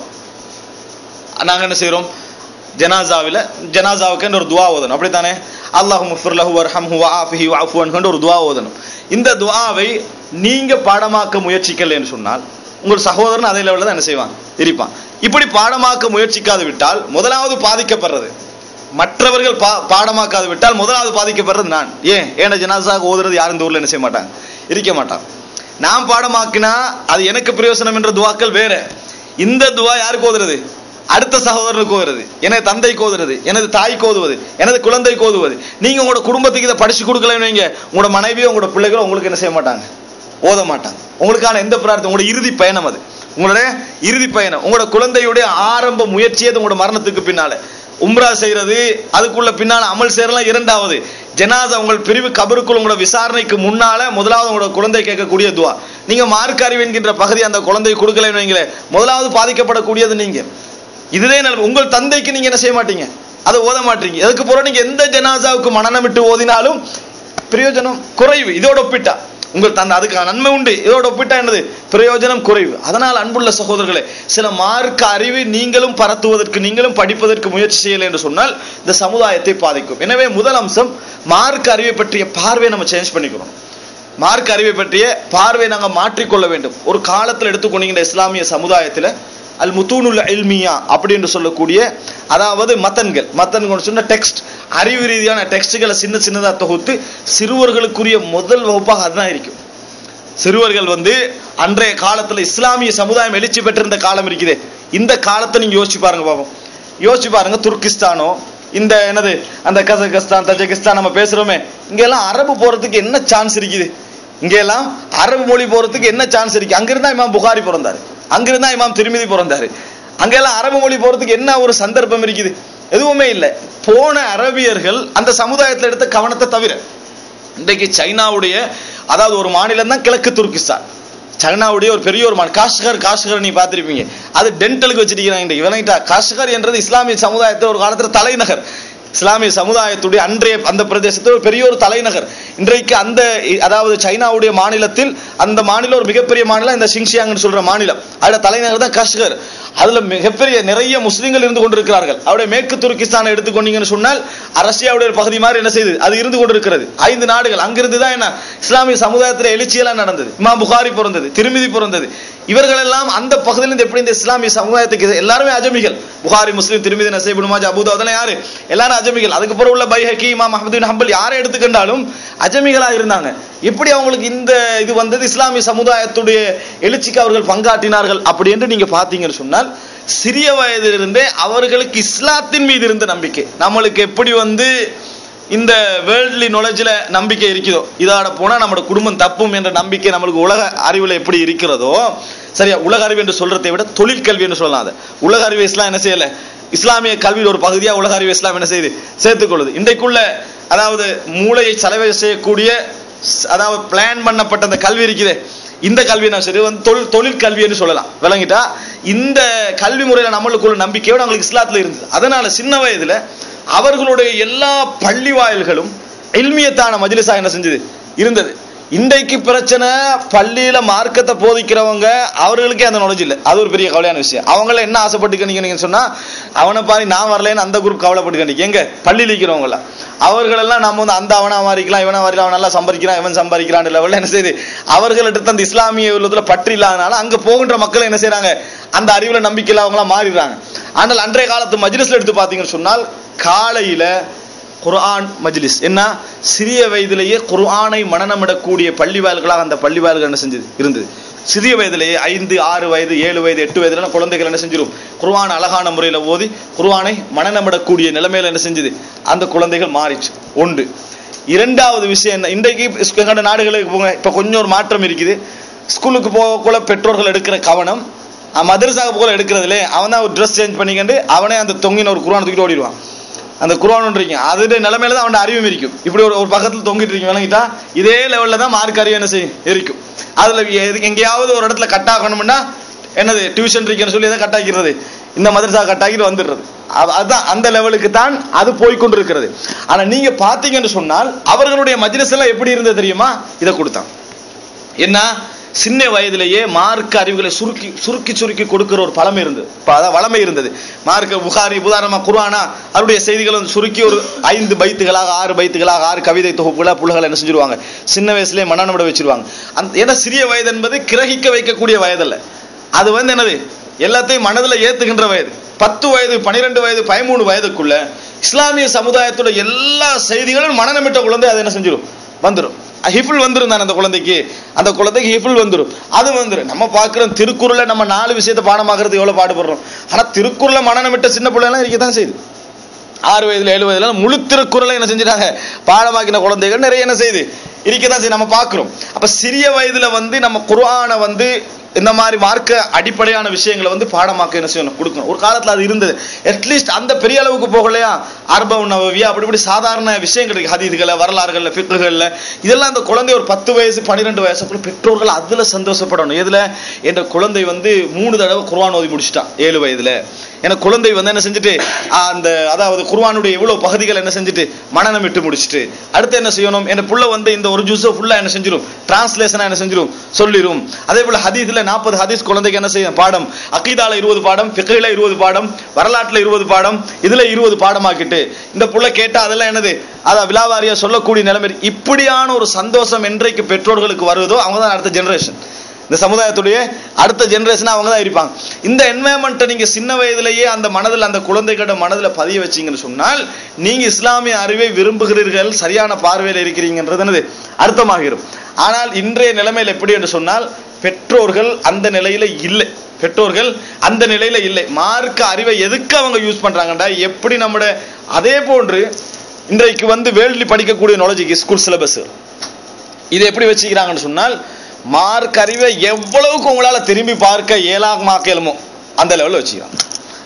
நாங்க என்ன செய்றோம் ஜனாசாவில் ஜனாசாவுக்கு ஒரு துவா ஓதணும் அப்படித்தானே அல்லாஹு முஃபிர்லஹு வர்ஹம்ஹு வஆஃபிஹி வஅஃபு அன்ஹு ஒரு துவா ஓதணும் இந்த துவாவை நீங்க பாடமாக்க முயற்சிக்கலைன்னு சொன்னால் உங்கள் சகோதரன் அதே லெவலில் தான் என்ன செய்வான் இருப்பான் இப்படி பாடமாக்க முயற்சிக்காது விட்டால் முதலாவது பாதிக்கப்படுறது மற்றவர்கள் பா பாடமாக்காது விட்டால் முதலாவது பாதிக்கப்படுறது நான் ஏன் ஏன்னா ஜனாசாக ஓதுறது யாரும் இந்த ஊர்ல என்ன செய்ய மாட்டாங்க இருக்க மாட்டாங்க நான் பாடமாக்கினா அது எனக்கு பிரயோசனம் என்ற துவாக்கள் வேற இந்த துவா யாருக்கு ஓதுறது அடுத்த சகோதரனுக்கு ஓதுறது எனது தந்தை கோதுறது எனது தாய் கோதுவது எனது குழந்தை கோதுவது நீங்க உங்களோட குடும்பத்துக்கு இதை படிச்சு கொடுக்கலன்னு வைங்க உங்களோட மனைவியோ உங்களோட பிள்ளைகளோ உங்களுக்கு என்ன செய்ய மாட்டாங்க ஓத மாட்டாங்க உங்களுக்கான எந்த பிரார்த்தனை உங்களோட இறுதி பயணம் அது உங்களுடைய இறுதி பயணம் உங்களோட குழந்தையுடைய ஆரம்ப முயற்சியே அது உங்களோட மரணத்துக்கு பின்னால உம்ரா செய்யறது அதுக்குள்ள பின்னால அமல் செய்யறலாம் இரண்டாவது ஜனாதா உங்கள் பிரிவு கபருக்குள் உங்களோட விசாரணைக்கு முன்னால முதலாவது உங்களோட குழந்தை கேட்கக்கூடிய துவா நீங்க மார்க் அறிவு என்கின்ற பகுதி அந்த குழந்தை கொடுக்கலன்னு வைங்களேன் முதலாவது பாதிக்கப்படக்கூடியது நீங்க இதுவே நிலைமை உங்கள் தந்தைக்கு நீங்க என்ன செய்ய மாட்டீங்க அதை ஓத மாட்டீங்க அதுக்கு பிறகு நீங்க எந்த ஜனாசாவுக்கு மனநமிட்டு ஓதினாலும் பிரயோஜனம் குறைவு இதோட ஒப்பிட்டா உங்கள் தந்தை அதுக்கு நன்மை உண்டு இதோட ஒப்பிட்டா என்னது பிரயோஜனம் குறைவு அதனால் அன்புள்ள சகோதரர்களே சில மார்க்க அறிவை நீங்களும் பரத்துவதற்கு நீங்களும் படிப்பதற்கு முயற்சி செய்யலை என்று சொன்னால் இந்த சமுதாயத்தை பாதிக்கும் எனவே முதல் அம்சம் மார்க்க அறிவை பற்றிய பார்வையை நம்ம சேஞ்ச் பண்ணிக்கணும் மார்க்க அறிவை பற்றிய பார்வையை நாங்கள் மாற்றிக்கொள்ள வேண்டும் ஒரு காலத்தில் எடுத்துக்கொண்டீங்க இஸ்லாமிய சமுதாயத்தில் அல் முத்தூனுல் இல்மியா அப்படின்னு சொல்லக்கூடிய அதாவது மத்தன்கள் மத்தன்கள் சொன்ன டெக்ஸ்ட் அறிவு ரீதியான டெக்ஸ்ட்களை சின்ன சின்னதாக தொகுத்து சிறுவர்களுக்குரிய முதல் வகுப்பாக அதுதான் இருக்கும் சிறுவர்கள் வந்து அன்றைய காலத்துல இஸ்லாமிய சமுதாயம் எழுச்சி பெற்றிருந்த காலம் இருக்குது இந்த காலத்தை நீங்க யோசிச்சு பாருங்க பாப்போம் யோசிச்சு பாருங்க துர்கிஸ்தானோ இந்த என்னது அந்த கசகஸ்தான் தஜகிஸ்தான் நம்ம பேசுறோமே இங்க எல்லாம் அரபு போறதுக்கு என்ன சான்ஸ் இருக்குது இங்க எல்லாம் அரபு மொழி போறதுக்கு என்ன சான்ஸ் இருக்கு அங்கிருந்தா இமாம் புகாரி பிறந்தாரு அங்கிருந்தா இமாம் திருமிதி பிறந்தாரு அங்கெல்லாம் அரபு மொழி போறதுக்கு என்ன ஒரு சந்தர்ப்பம் இருக்குது எதுவுமே இல்லை போன அரபியர்கள் அந்த சமுதாயத்தில் எடுத்த கவனத்தை தவிர இன்றைக்கு சைனாவுடைய அதாவது ஒரு மாநிலம் தான் கிழக்கு துர்கிஸ்தான் சைனாவுடைய ஒரு பெரிய ஒரு மாநிலம் காஷ்கர் காஷ்கர் நீ பார்த்திருப்பீங்க அது டென்டலுக்கு வச்சிருக்கிறாங்க இன்றைக்கு விளங்கிட்டா காஷ்கர் என்றது இஸ்லாமிய சமுதாயத்தை ஒரு காலத்துல தலைநகர் இஸ்லாமிய சமுதாயத்துடைய அன்றைய அந்த பிரதேசத்தில் ஒரு பெரிய ஒரு தலைநகர் இன்றைக்கு அந்த அதாவது சைனாவுடைய மாநிலத்தில் அந்த மாநிலம் ஒரு மிகப்பெரிய மாநிலம் இந்த சிங்ஷியாங்னு சொல்ற மாநிலம் அதோட தலைநகர் தான் காஷ்கர் அதுல மிகப்பெரிய நிறைய முஸ்லிம்கள் இருந்து கொண்டிருக்கிறார்கள் அவருடைய மேற்கு துருக்கிஸ்தானை எடுத்துக்கொண்டீங்கன்னு சொன்னால் ரஷ்யாவுடைய ஒரு பகுதி மாதிரி என்ன செய்யுது அது இருந்து கொண்டிருக்கிறது ஐந்து நாடுகள் அங்கிருந்து தான் என்ன இஸ்லாமிய சமுதாயத்தில் எழுச்சியெல்லாம் நடந்தது இமா புகாரி பிறந்தது திருமிதி பிறந்தது இவர்கள் எல்லாம் அந்த பகுதியிலிருந்து எப்படி இந்த இஸ்லாமிய சமுதாயத்துக்கு எல்லாருமே அஜமிகள் புகாரி முஸ்லீம் திருமிதி நசைபுன் மாஜா அபூதா அதெல்லாம் யாரு எல்லாரும் அஜமிகள் அதுக்கப்புறம் உள்ள பைஹக்கி இமாம் அஹமது ஹம்பல் யாரை எடுத்துக்கொண்டாலும் அஜமிகளா இருந்தாங்க எப்படி அவங்களுக்கு இந்த இது வந்தது இஸ்லாமிய சமுதாயத்துடைய எழுச்சிக்கு அவர்கள் பங்காற்றினார்கள் அப்படி என்று நீங்க பாத்தீங்கன்னு சொன்னால் சிறிய வயதிலிருந்தே அவர்களுக்கு இஸ்லாத்தின் மீது இருந்த நம்பிக்கை நம்மளுக்கு எப்படி வந்து இந்த வேர்ல்ட்லி நாலேஜில் நம்பிக்கை இருக்குதோ இதோட போனால் நம்மளோட குடும்பம் தப்பும் என்ற நம்பிக்கை நம்மளுக்கு உலக அறிவில் எப்படி இருக்கிறதோ சரியா உலக அறிவு என்று சொல்றதை விட தொழிற்கல்வி என்று சொல்லலாம் அதை உலக அறிவு இஸ்லாம் என்ன செய்யல இஸ்லாமிய கல்வியில் ஒரு பகுதியாக உலக அறிவு இஸ்லாம் என்ன செய்யுது சேர்த்துக்கொள்ளுது இன்றைக்குள்ள அதாவது மூளையை செலவு செய்யக்கூடிய ஸ்- அதாவது பிளான் பண்ணப்பட்ட அந்த கல்வி இருக்குதே இந்த கல்வி நான் சரி வந்து தொழில் தொழில் கல்வின்னு சொல்லலாம் விளங்கிட்டா இந்த கல்வி முறையில நம்மளுக்குள்ள நம்பிக்கையோட அவங்களுக்கு இஸ்லாத்துல இருந்தது அதனால சின்ன வயதுல அவர்களுடைய எல்லா பள்ளி வாயில்களும் இல்மியத்தான மஜ்லிஸா என்ன செஞ்சது இருந்தது இன்றைக்கு பிரச்சனை பள்ளியில மார்க்கத்தை போதிக்கிறவங்க அவர்களுக்கே அந்த knowledge இல்லை அது ஒரு பெரிய கவலையான விஷயம் அவங்கள என்ன ஆசைப்பட்டுக்கணிக்கணும்னு சொன்னா அவனை பாரு நான் வரலன்னு அந்த குரூப் கவலைப்பட்டுக்கணிக்க எங்க பள்ளியில் இருக்கிறவங்கள அவர்களெல்லாம் நம்ம வந்து அந்த அவனா மாறிக்கலாம் இவனா மாறிக்கலாம் அவன் நல்லா சம்பாதிக்கிறான் இவன் சம்பாதிக்கிறான் லெவலில் என்ன செய்யுது அவர்கள்ட்ட அந்த இஸ்லாமிய உள்ளதுல பற்று இல்லாதனால அங்க போகின்ற மக்கள் என்ன செய்றாங்க அந்த அறிவுல நம்பிக்கை இல்லாதவங்களா மாறிடுறாங்க ஆனால் அன்றைய காலத்து மஜ்லிஸ்ல எடுத்து பார்த்தீங்கன்னு சொன்னால் காலையில குர்ஆன் மஜ்லிஸ் என்ன சிறிய வயதிலேயே குர்ஆனை மனநமிடக்கூடிய பள்ளி வாயில்களாக அந்த பள்ளி வாயில்கள் என்ன செஞ்சது இருந்தது சிறிய வயதிலேயே ஐந்து ஆறு வயது ஏழு வயது எட்டு வயதுல குழந்தைகள் என்ன செஞ்சிடும் குர்ஆன் அழகான முறையில் ஓதி குர்ஆனை மனநமிடக்கூடிய நிலைமையில என்ன செஞ்சது அந்த குழந்தைகள் மாறிச்சு ஒன்று இரண்டாவது விஷயம் என்ன இன்றைக்கு எங்கட நாடுகளுக்கு போங்க இப்ப கொஞ்சம் ஒரு மாற்றம் இருக்குது ஸ்கூலுக்கு போகக்குள்ள பெற்றோர்கள் எடுக்கிற கவனம் அஹ் மதரசாவுக்கு போல எடுக்கிறதுல அவன் தான் ஒரு ட்ரெஸ் சேஞ்ச் பண்ணிக்கிண்டு அவனே அந்த தொங்கின ஒரு குர்ஆனை தூக்கிட்டு ஓடிடுவான் அந்த குர்ஆன்ன்றீங்க அதோட நிலைமையில தான் அவன் அறிவும் இருக்கும் இப்படி ஒரு ஒரு பக்கத்துல தொங்கிட்டு இருக்கீங்க விளங்கிட்டா இதே லெவல்ல தான் மார்க் அறிவு என்ன செய்யும் இருக்கும் அதுல எது- எங்கேயாவது ஒரு இடத்துல கட் ஆகணும்னா என்னது டியூஷன் இருக்குன்னு சொல்லி எதை கட் ஆக்கிறது இந்த மதரசா கட் ஆக்கிட்டு வந்துடுறது அ- அதான் அந்த லெவலுக்கு தான் அது போய்க்கொண்டிருக்கிறது ஆனா நீங்க பாத்தீங்கன்னு சொன்னால் அவர்களுடைய மஜ்லிஸ் எல்லாம் எப்படி இருந்தது தெரியுமா இதை கொடுத்தான் என்ன சின்ன வயதிலேயே மார்க்க அறிவுகளை சுருக்கி சுருக்கி சுருக்கி கொடுக்கிற ஒரு பழமை இருந்தது ப- அதான் வளமை இருந்தது மார்க்க புகாரி உதாரணமா குர்ஆனா அவருடைய செய்திகளை வந்து சுருக்கி ஒரு ஐந்து பைத்துகளாக ஆறு பைத்துகளாக ஆறு கவிதை தொகுப்புகளா புலகளை என்ன செஞ்சிருவாங்க சின்ன வயசுலயே மனநமிட வச்சிருவாங்க அந்த ஏன்னா சிறிய வயது என்பது கிரகிக்க வைக்கக்கூடிய வயதல்ல அது வந்து என்னது எல்லாத்தையும் மனதுல ஏத்துகின்ற வயது பத்து வயது பனிரெண்டு வயது பதிமூணு வயதுக்குள்ள இஸ்லாமிய சமுதாயத்தோட எல்லா செய்திகளும் மனநமிட்ட குழந்தை அது என்ன செஞ்சிடும் வந்துடும் ஹிஃபுல் வந்துரும் தானே அந்த குழந்தைக்கு அந்த குழந்தைக்கு ஹிஃபுல் வந்துரும் அது வந்துரும் நம்ம பார்க்கிறோம் திருக்குறளை நம்ம நாலு விஷயத்தை பாடமாக்குறதுக்கு எவ்வளவு பாடுபடுறோம் ஆனா திருக்குறளை மனநமிட்ட சின்ன பிள்ளைலாம் இருக்கத்தான் செய்யுது ஆறு வயதுல ஏழு வயதுல முழு திருக்குறளை என்ன செஞ்சுட்டாங்க பாடமாக்கின குழந்தைகள் நிறைய என்ன செய்யுது இருக்கதான் செய்யுது நம்ம பார்க்கிறோம் அப்ப சிறிய வயதுல வந்து நம்ம குர்ஆனை வந்து இந்த மாதிரி மார்க்க அடிப்படையான விஷயங்களை வந்து பாடமாக்க என்ன செய்யணும் கொடுக்கணும் ஒரு காலத்துல அது இருந்தது அட்லீஸ்ட் அந்த பெரிய அளவுக்கு போகலையா அர்பவ் நவவியா அப்படி இப்படி சாதாரண விஷயங்கள் இருக்கு ஹதீதுகளை வரலாறுகள்ல ஃபிக்குகள்ல இதெல்லாம் அந்த குழந்தை ஒரு பத்து வயசு பன்னிரெண்டு வயசு அப்புறம் பெற்றோர்கள் அதுல சந்தோஷப்படணும் எதுல என்ற குழந்தை வந்து மூணு தடவை குர்ஆன் ஓதி முடிச்சிட்டான் ஏழு வயதுல ஏன்னா குழந்தை வந்து என்ன செஞ்சுட்டு ஆஹ், அந்த அதாவது குர்ஆனுடைய எவ்வளவு பகுதிகள் என்ன செஞ்சுட்டு மனநம் விட்டு முடிச்சிட்டு அடுத்து என்ன செய்யணும் என் புள்ள வந்து இந்த ஒரு ஜூஸை ஃபுல்லா என்ன செஞ்சிடும் டிரான்ஸ்லேஷனா என்ன செஞ்சிடும் சொல்லிடும் அதே போல ஹதீஸ்ல நாற்பது ஹதீஸ் குழந்தைக்கு என்ன செய்யும் பாடம் அகீதால இருபது பாடம் ஃபிக்ஹில இருபது பாடம் வரலாற்றுல இருபது பாடம் இதுல இருபது பாடமாக்கிட்டு இந்த புள்ள கேட்டா அதெல்லாம் என்னது அதான் விலாவாரியா சொல்லக்கூடிய நிலைமை இப்படியான ஒரு சந்தோஷம் என்றைக்கு பெற்றோர்களுக்கு வருவதோ அவங்க தான் அடுத்த ஜெனரேஷன் இந்த சமுதாயத்துடைய அடுத்த ஜெனரேஷன் அவங்க தான் இருப்பாங்க இந்த என்வாயன்மெண்ட்டை நீங்க சின்ன வயதிலேயே அந்த மனதில் அந்த குழந்தைகளோட மனதில் பதிய வச்சீங்கன்னு சொன்னால் நீங்க இஸ்லாமிய அறிவை விரும்புகிறீர்கள் சரியான பார்வையில் இருக்கிறீங்கன்றது என்னது அர்த்தமாகிரும் ஆனால் இன்றைய நிலைமையில் எப்படி என்று சொன்னால் பெற்றோர்கள் அந்த நிலையில இல்லை பெற்றோர்கள் அந்த நிலையில இல்லை மார்க்க அறிவை எதுக்கு அவங்க யூஸ் பண்றாங்கடா எப்படி நம்முடைய அதே போன்று இன்றைக்கு வந்து வேல்ட்லி படிக்கக்கூடிய நாலேஜுக்கு ஸ்கூல் சிலபஸ் இது எப்படி வச்சுக்கிறாங்கன்னு சொன்னால் மார்க் அறிவை எவ்வளவுக்கு உங்களால திரும்பி பார்க்க இயலாமாக்கலுமோ அந்த லெவலில் வச்சுக்கிறாங்க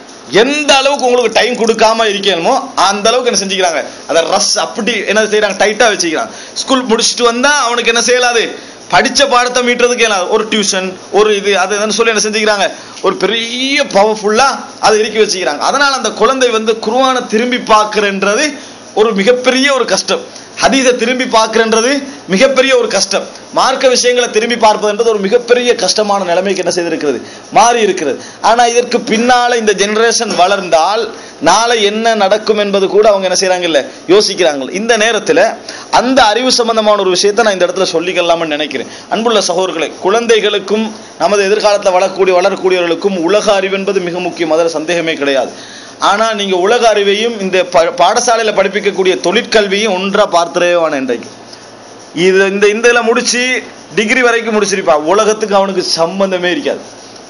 எந்த அளவுக்கு உங்களுக்கு டைம் கொடுக்காம இருக்கணுமோ அந்த அளவுக்கு என்ன செஞ்சுக்கிறாங்க அதை ரஸ் அப்படி என்ன செய்யறாங்க டைட்டா வச்சுக்கிறாங்க ஸ்கூல் முடிச்சுட்டு வந்தா அவனுக்கு என்ன செய்யலாது படிச்ச பாடத்தை மீட்டுறதுக்கு என்ன ஒரு டியூஷன் ஒரு இது அது இதுன்னு சொல்லி என்ன செஞ்சுக்கிறாங்க ஒரு பெரிய பவர்ஃபுல்லா அதை இறுக்கி வச்சுக்கிறாங்க அதனால அந்த குழந்தை வந்து குருவானை திரும்பி பார்க்கிறன்றது ஒரு மிகப்பெரிய ஒரு கஷ்டம் ஹதீஸை திரும்பி பார்க்கிறன்றது மிகப்பெரிய ஒரு கஷ்டம் மார்க்க விஷயங்களை திரும்பி பார்ப்பதுன்றது ஒரு மிகப்பெரிய கஷ்டமான நிலைமைக்கு என்ன செய்திருக்கிறது மாறி இருக்கிறது ஆனா இதற்கு பின்னால இந்த ஜெனரேஷன் வளர்ந்தால் நாளை என்ன நடக்கும் என்பது கூட அவங்க என்ன செய்றாங்க இல்ல யோசிக்கிறாங்க இந்த நேரத்துல அந்த அறிவு சம்பந்தமான ஒரு விஷயத்தை நான் இந்த இடத்துல சொல்லிக்கலாம்னு நினைக்கிறேன் அன்புள்ள சகோதரர்களே குழந்தைகளுக்கும் நமது எதிர்காலத்தில் வளரக்கூடிய வளரக்கூடியவர்களுக்கும் உலக அறிவு என்பது மிக முக்கியம் அதில் சந்தேகமே கிடையாது ஆனா நீங்க உலக அறிவையும் இந்த ப- பாடசாலையில படிப்பிக்கக்கூடிய தொழிற்கல்வியும் ஒன்றா பார்த்துடவே வேணும் இன்றைக்கு இது இந்த இந்த இதில் முடிச்சு டிகிரி வரைக்கும் முடிச்சிருப்பா உலகத்துக்கு அவனுக்கு சம்பந்தமே இருக்காது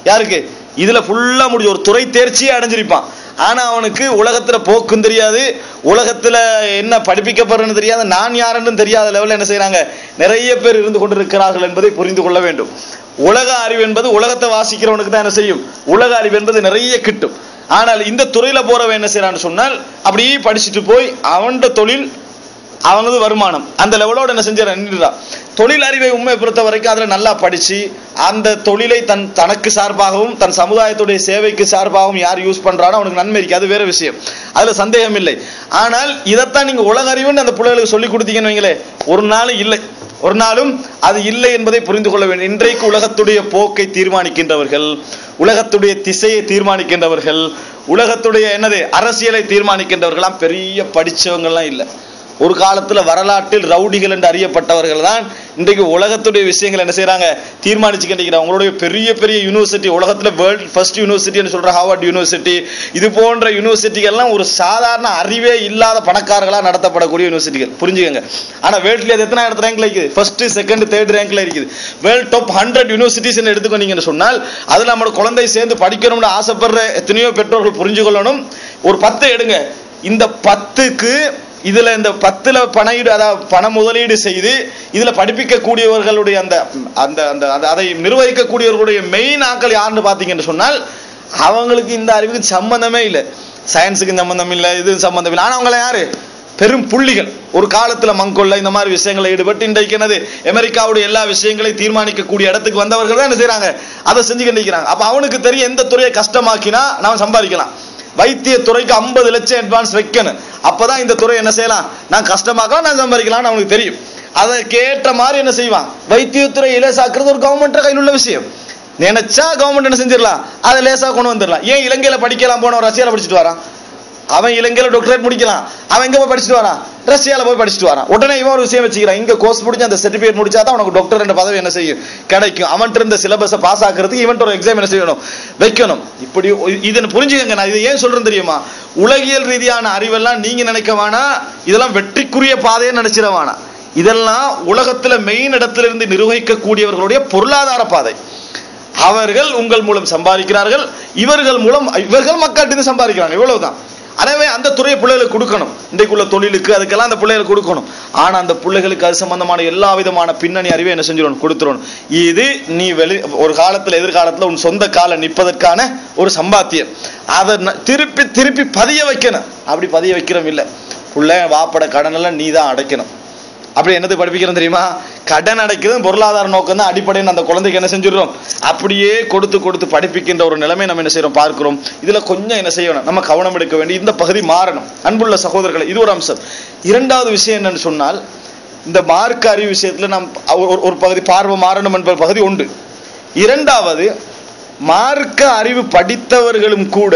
யாருக்கு இதுல ஃபுல்லா முடிஞ்சு ஒரு துறை தேர்ச்சியே அடைஞ்சிருப்பான் ஆனா அவனுக்கு உலகத்துல போக்கும் தெரியாது உலகத்துல என்ன படிப்பிக்கப்படுறன்னு தெரியாது நான் யாருன்னு தெரியாத லெவல்ல என்ன செய்றாங்க நிறைய பேர் இருந்து கொண்டிருக்கிறார்கள் என்பதை புரிந்து கொள்ள வேண்டும் உலக அறிவு என்பது உலகத்தை வாசிக்கிறவனுக்கு தான் என்ன செய்யும் உலக அறிவு என்பது நிறைய கிட்டும் ஆனால் இந்த துறையில போறவன் என்ன செய்யறான்னு சொன்னால் அப்படியே படிச்சுட்டு போய் அவன்ட தொழில் அவனது வருமானம் அந்த லெவலோட என்ன செஞ்சார் நின்றுறான் தொழில் அறிவை உண்மை பொறுத்த வரைக்கும் அதுல நல்லா படிச்சு அந்த தொழிலை தன் தனக்கு சார்பாகவும் தன் சமுதாயத்துடைய சேவைக்கு சார்பாகவும் யார் யூஸ் பண்றானோ அவனுக்கு நன்மை இருக்கு அது வேற விஷயம் அதுல சந்தேகம் இல்லை ஆனால் இதைத்தான் நீங்க உலக அறிவுன்னு அந்த பிள்ளைகளுக்கு சொல்லி கொடுத்தீங்கன்னு வைங்களேன் ஒரு நாள் இல்லை ஒரு நாளும் அது இல்லை என்பதை புரிந்து கொள்ள வேண்டும் இன்றைக்கு உலகத்துடைய போக்கை தீர்மானிக்கின்றவர்கள் உலகத்துடைய திசையை தீர்மானிக்கின்றவர்கள் உலகத்துடைய என்னது அரசியலை தீர்மானிக்கின்றவர்களாம் பெரிய படிச்சவங்கலாம் இல்லை ஒரு காலத்துல வரலாற்றில் ரவுடிகள் என்று அறியப்பட்டவர்கள் தான் இன்றைக்கு உலகத்துடைய விஷயங்கள் என்ன செய்றாங்க தீர்மானிச்சு கண்டிக்கிறாங்க உங்களுடைய பெரிய பெரிய யூனிவர்சிட்டி உலகத்துல வேர்ல்ட் ஃபர்ஸ்ட் யூனிவர்சிட்டின்னு சொல்ற ஹார்வர்ட் யூனிவர்சிட்டி இது போன்ற யூனிவர்சிட்டிகள்லாம் ஒரு சாதாரண அறிவே இல்லாத பணக்காரர்களா நடத்தப்படக்கூடிய யூனிவர்சிட்டிகள் புரிஞ்சுக்கங்க ஆனா வேர்ல்ட்ல அது எத்தனை இடத்துல ரேங்க்ல இருக்குது ஃபர்ஸ்ட் செகண்ட் தேர்ட் ரேங்க்ல இருக்குது வேர்ல்ட் டாப் ஹண்ட்ரட் யூனிவர்சிட்டிஸ் எடுத்துக்கொண்டீங்கன்னு சொன்னால் அதுல நம்மளோட குழந்தை சேர்ந்து படிக்கணும்னு ஆசைப்படுற எத்தனையோ பெற்றோர்கள் புரிஞ்சு கொள்ளணும் ஒரு பத்து எடுங்க இந்த பத்துக்கு இதுல இந்த பத்துல பணஈடு அதாவது பண முதலீடு செய்து இதுல படிப்பிக்கக்கூடியவர்களுடைய அந்த அந்த அந்த அந்த- அதை நிர்வகிக்கக்கூடியவர்களுடைய மெயின் ஆட்கள் யாருன்னு பாத்தீங்கன்னு சொன்னால் அவங்களுக்கு இந்த அறிவுக்கு சம்பந்தமே இல்லை சயின்ஸுக்கு சம்பந்தம் இல்லை இது சம்பந்தம் இல்லை ஆனா அவங்கள யாரு பெரும் புள்ளிகள் ஒரு காலத்துல மங்கொல்ல இந்த மாதிரி விஷயங்களை ஈடுபட்டு இன்றைக்கு என்னது அமெரிக்காவுடைய எல்லா விஷயங்களையும் தீர்மானிக்கக்கூடிய இடத்துக்கு வந்தவர்கள் தான் என்ன செய்றாங்க அதை செஞ்சு கண்டிக்கிறாங்க அப்ப அவனுக்கு தெரியும் எந்த துறையை கஷ்டமாக்கினா நாம சம்பாதிக்கலாம் வைத்திய துறைக்கு ஐம்பது லட்சம் அட்வான்ஸ் வைக்கணும் அப்பதான் இந்த துறை என்ன செய்யலாம் நான் கஷ்டமாக்கலாம் நான் சம்பாதிக்கலாம்னு அவனுக்கு தெரியும் அதை கேட்ட மாதிரி என்ன செய்வான் வைத்தியத்துறை இலேசாக்குறது ஒரு கவர்மெண்ட் கையில் உள்ள விஷயம் நினைச்சா கவர்மெண்ட் என்ன செஞ்சிடலாம் அதை லேசா கொண்டு வந்துடலாம் ஏன் இலங்கையில படிக்கலாம் போனவன் ரஷ்யால படிச்சுட்டு வரான் அவன் இலங்கையில டாக்டரேட் முடிக்கலாம் அவன் எங்க போய் படிச்சுட்டு வரான் ரஷ்யால போய் படிச்சுட்டு வரான் உடனே இவன் ஒரு விஷயம் வச்சுக்கிறான் இங்க கோர்ஸ் முடிஞ்சு அந்த சர்டிபிகேட் முடிச்சா தான் உனக்கு டாக்டர் என்ற பதவி என்ன செய்யும் கிடைக்கும் அவன்கிட்ட இருந்த சிலபஸை பாஸ் ஆக்குறதுக்கு இவன்ட்ட ஒரு எக்ஸாம் என்ன செய்யணும் வைக்கணும் இப்படி இதை புரிஞ்சுக்கங்க நான் இதை ஏன் சொல்றேன் தெரியுமா உலகியல் ரீதியான அறிவெல்லாம் நீங்க நினைக்க வேணாம் இதெல்லாம் வெற்றிக்குரிய பாதையை நினைச்சிட வேணாம் இதெல்லாம் உலகத்துல மெயின் இடத்துல இருந்து நிர்வகிக்கக்கூடியவர்களுடைய பொருளாதார பாதை அவர்கள் உங்கள் மூலம் சம்பாதிக்கிறார்கள் இவர்கள் மூலம் இவர்கள் மக்கள்கிட்ட சம்பாதிக்கிறாங்க இவ்வளவுதான் எனவே அந்த துறையை பிள்ளைகளுக்கு கொடுக்கணும் இன்றைக்குள்ள தொழிலுக்கு அதுக்கெல்லாம் அந்த பிள்ளைகளுக்கு கொடுக்கணும் ஆனா அந்த பிள்ளைகளுக்கு அது சம்பந்தமான எல்லா விதமான பின்னணி அறிவை என்ன செஞ்சிடணும் கொடுத்துடணும் இது நீ வெளி ஒரு காலத்துல எதிர்காலத்துல உன் சொந்த கால நிற்பதற்கான ஒரு சம்பாத்தியம் அதை ந- திருப்பி திருப்பி பதிய வைக்கணும் அப்படி பதிய வைக்கிறோம் இல்ல புள்ள வாப்பட கடன் எல்லாம் நீ தான் அடைக்கணும் அப்படி என்னது படிப்பிக்கிறோம் தெரியுமா கடன் அடைக்கிறது பொருளாதார நோக்கம் தான் அடிப்படையில் அந்த குழந்தைக்கு என்ன செஞ்சிடறோம் அப்படியே கொடுத்து கொடுத்து படிப்பிக்கின்ற ஒரு நிலைமை நம்ம என்ன செய்யறோம் பார்க்கிறோம் இதுல கொஞ்சம் என்ன செய்யணும் நம்ம கவனம் எடுக்க வேண்டிய இந்த பகுதி மாறணும் அன்புள்ள சகோதரர்கள் இது ஒரு அம்சம் இரண்டாவது விஷயம் என்னன்னு சொன்னால் இந்த மார்க்க அறிவு விஷயத்துல நாம் ஒரு- ஒரு பகுதி பார்வை மாறணும் என்ற பகுதி உண்டு இரண்டாவது மார்க்க அறிவு படித்தவர்களும் கூட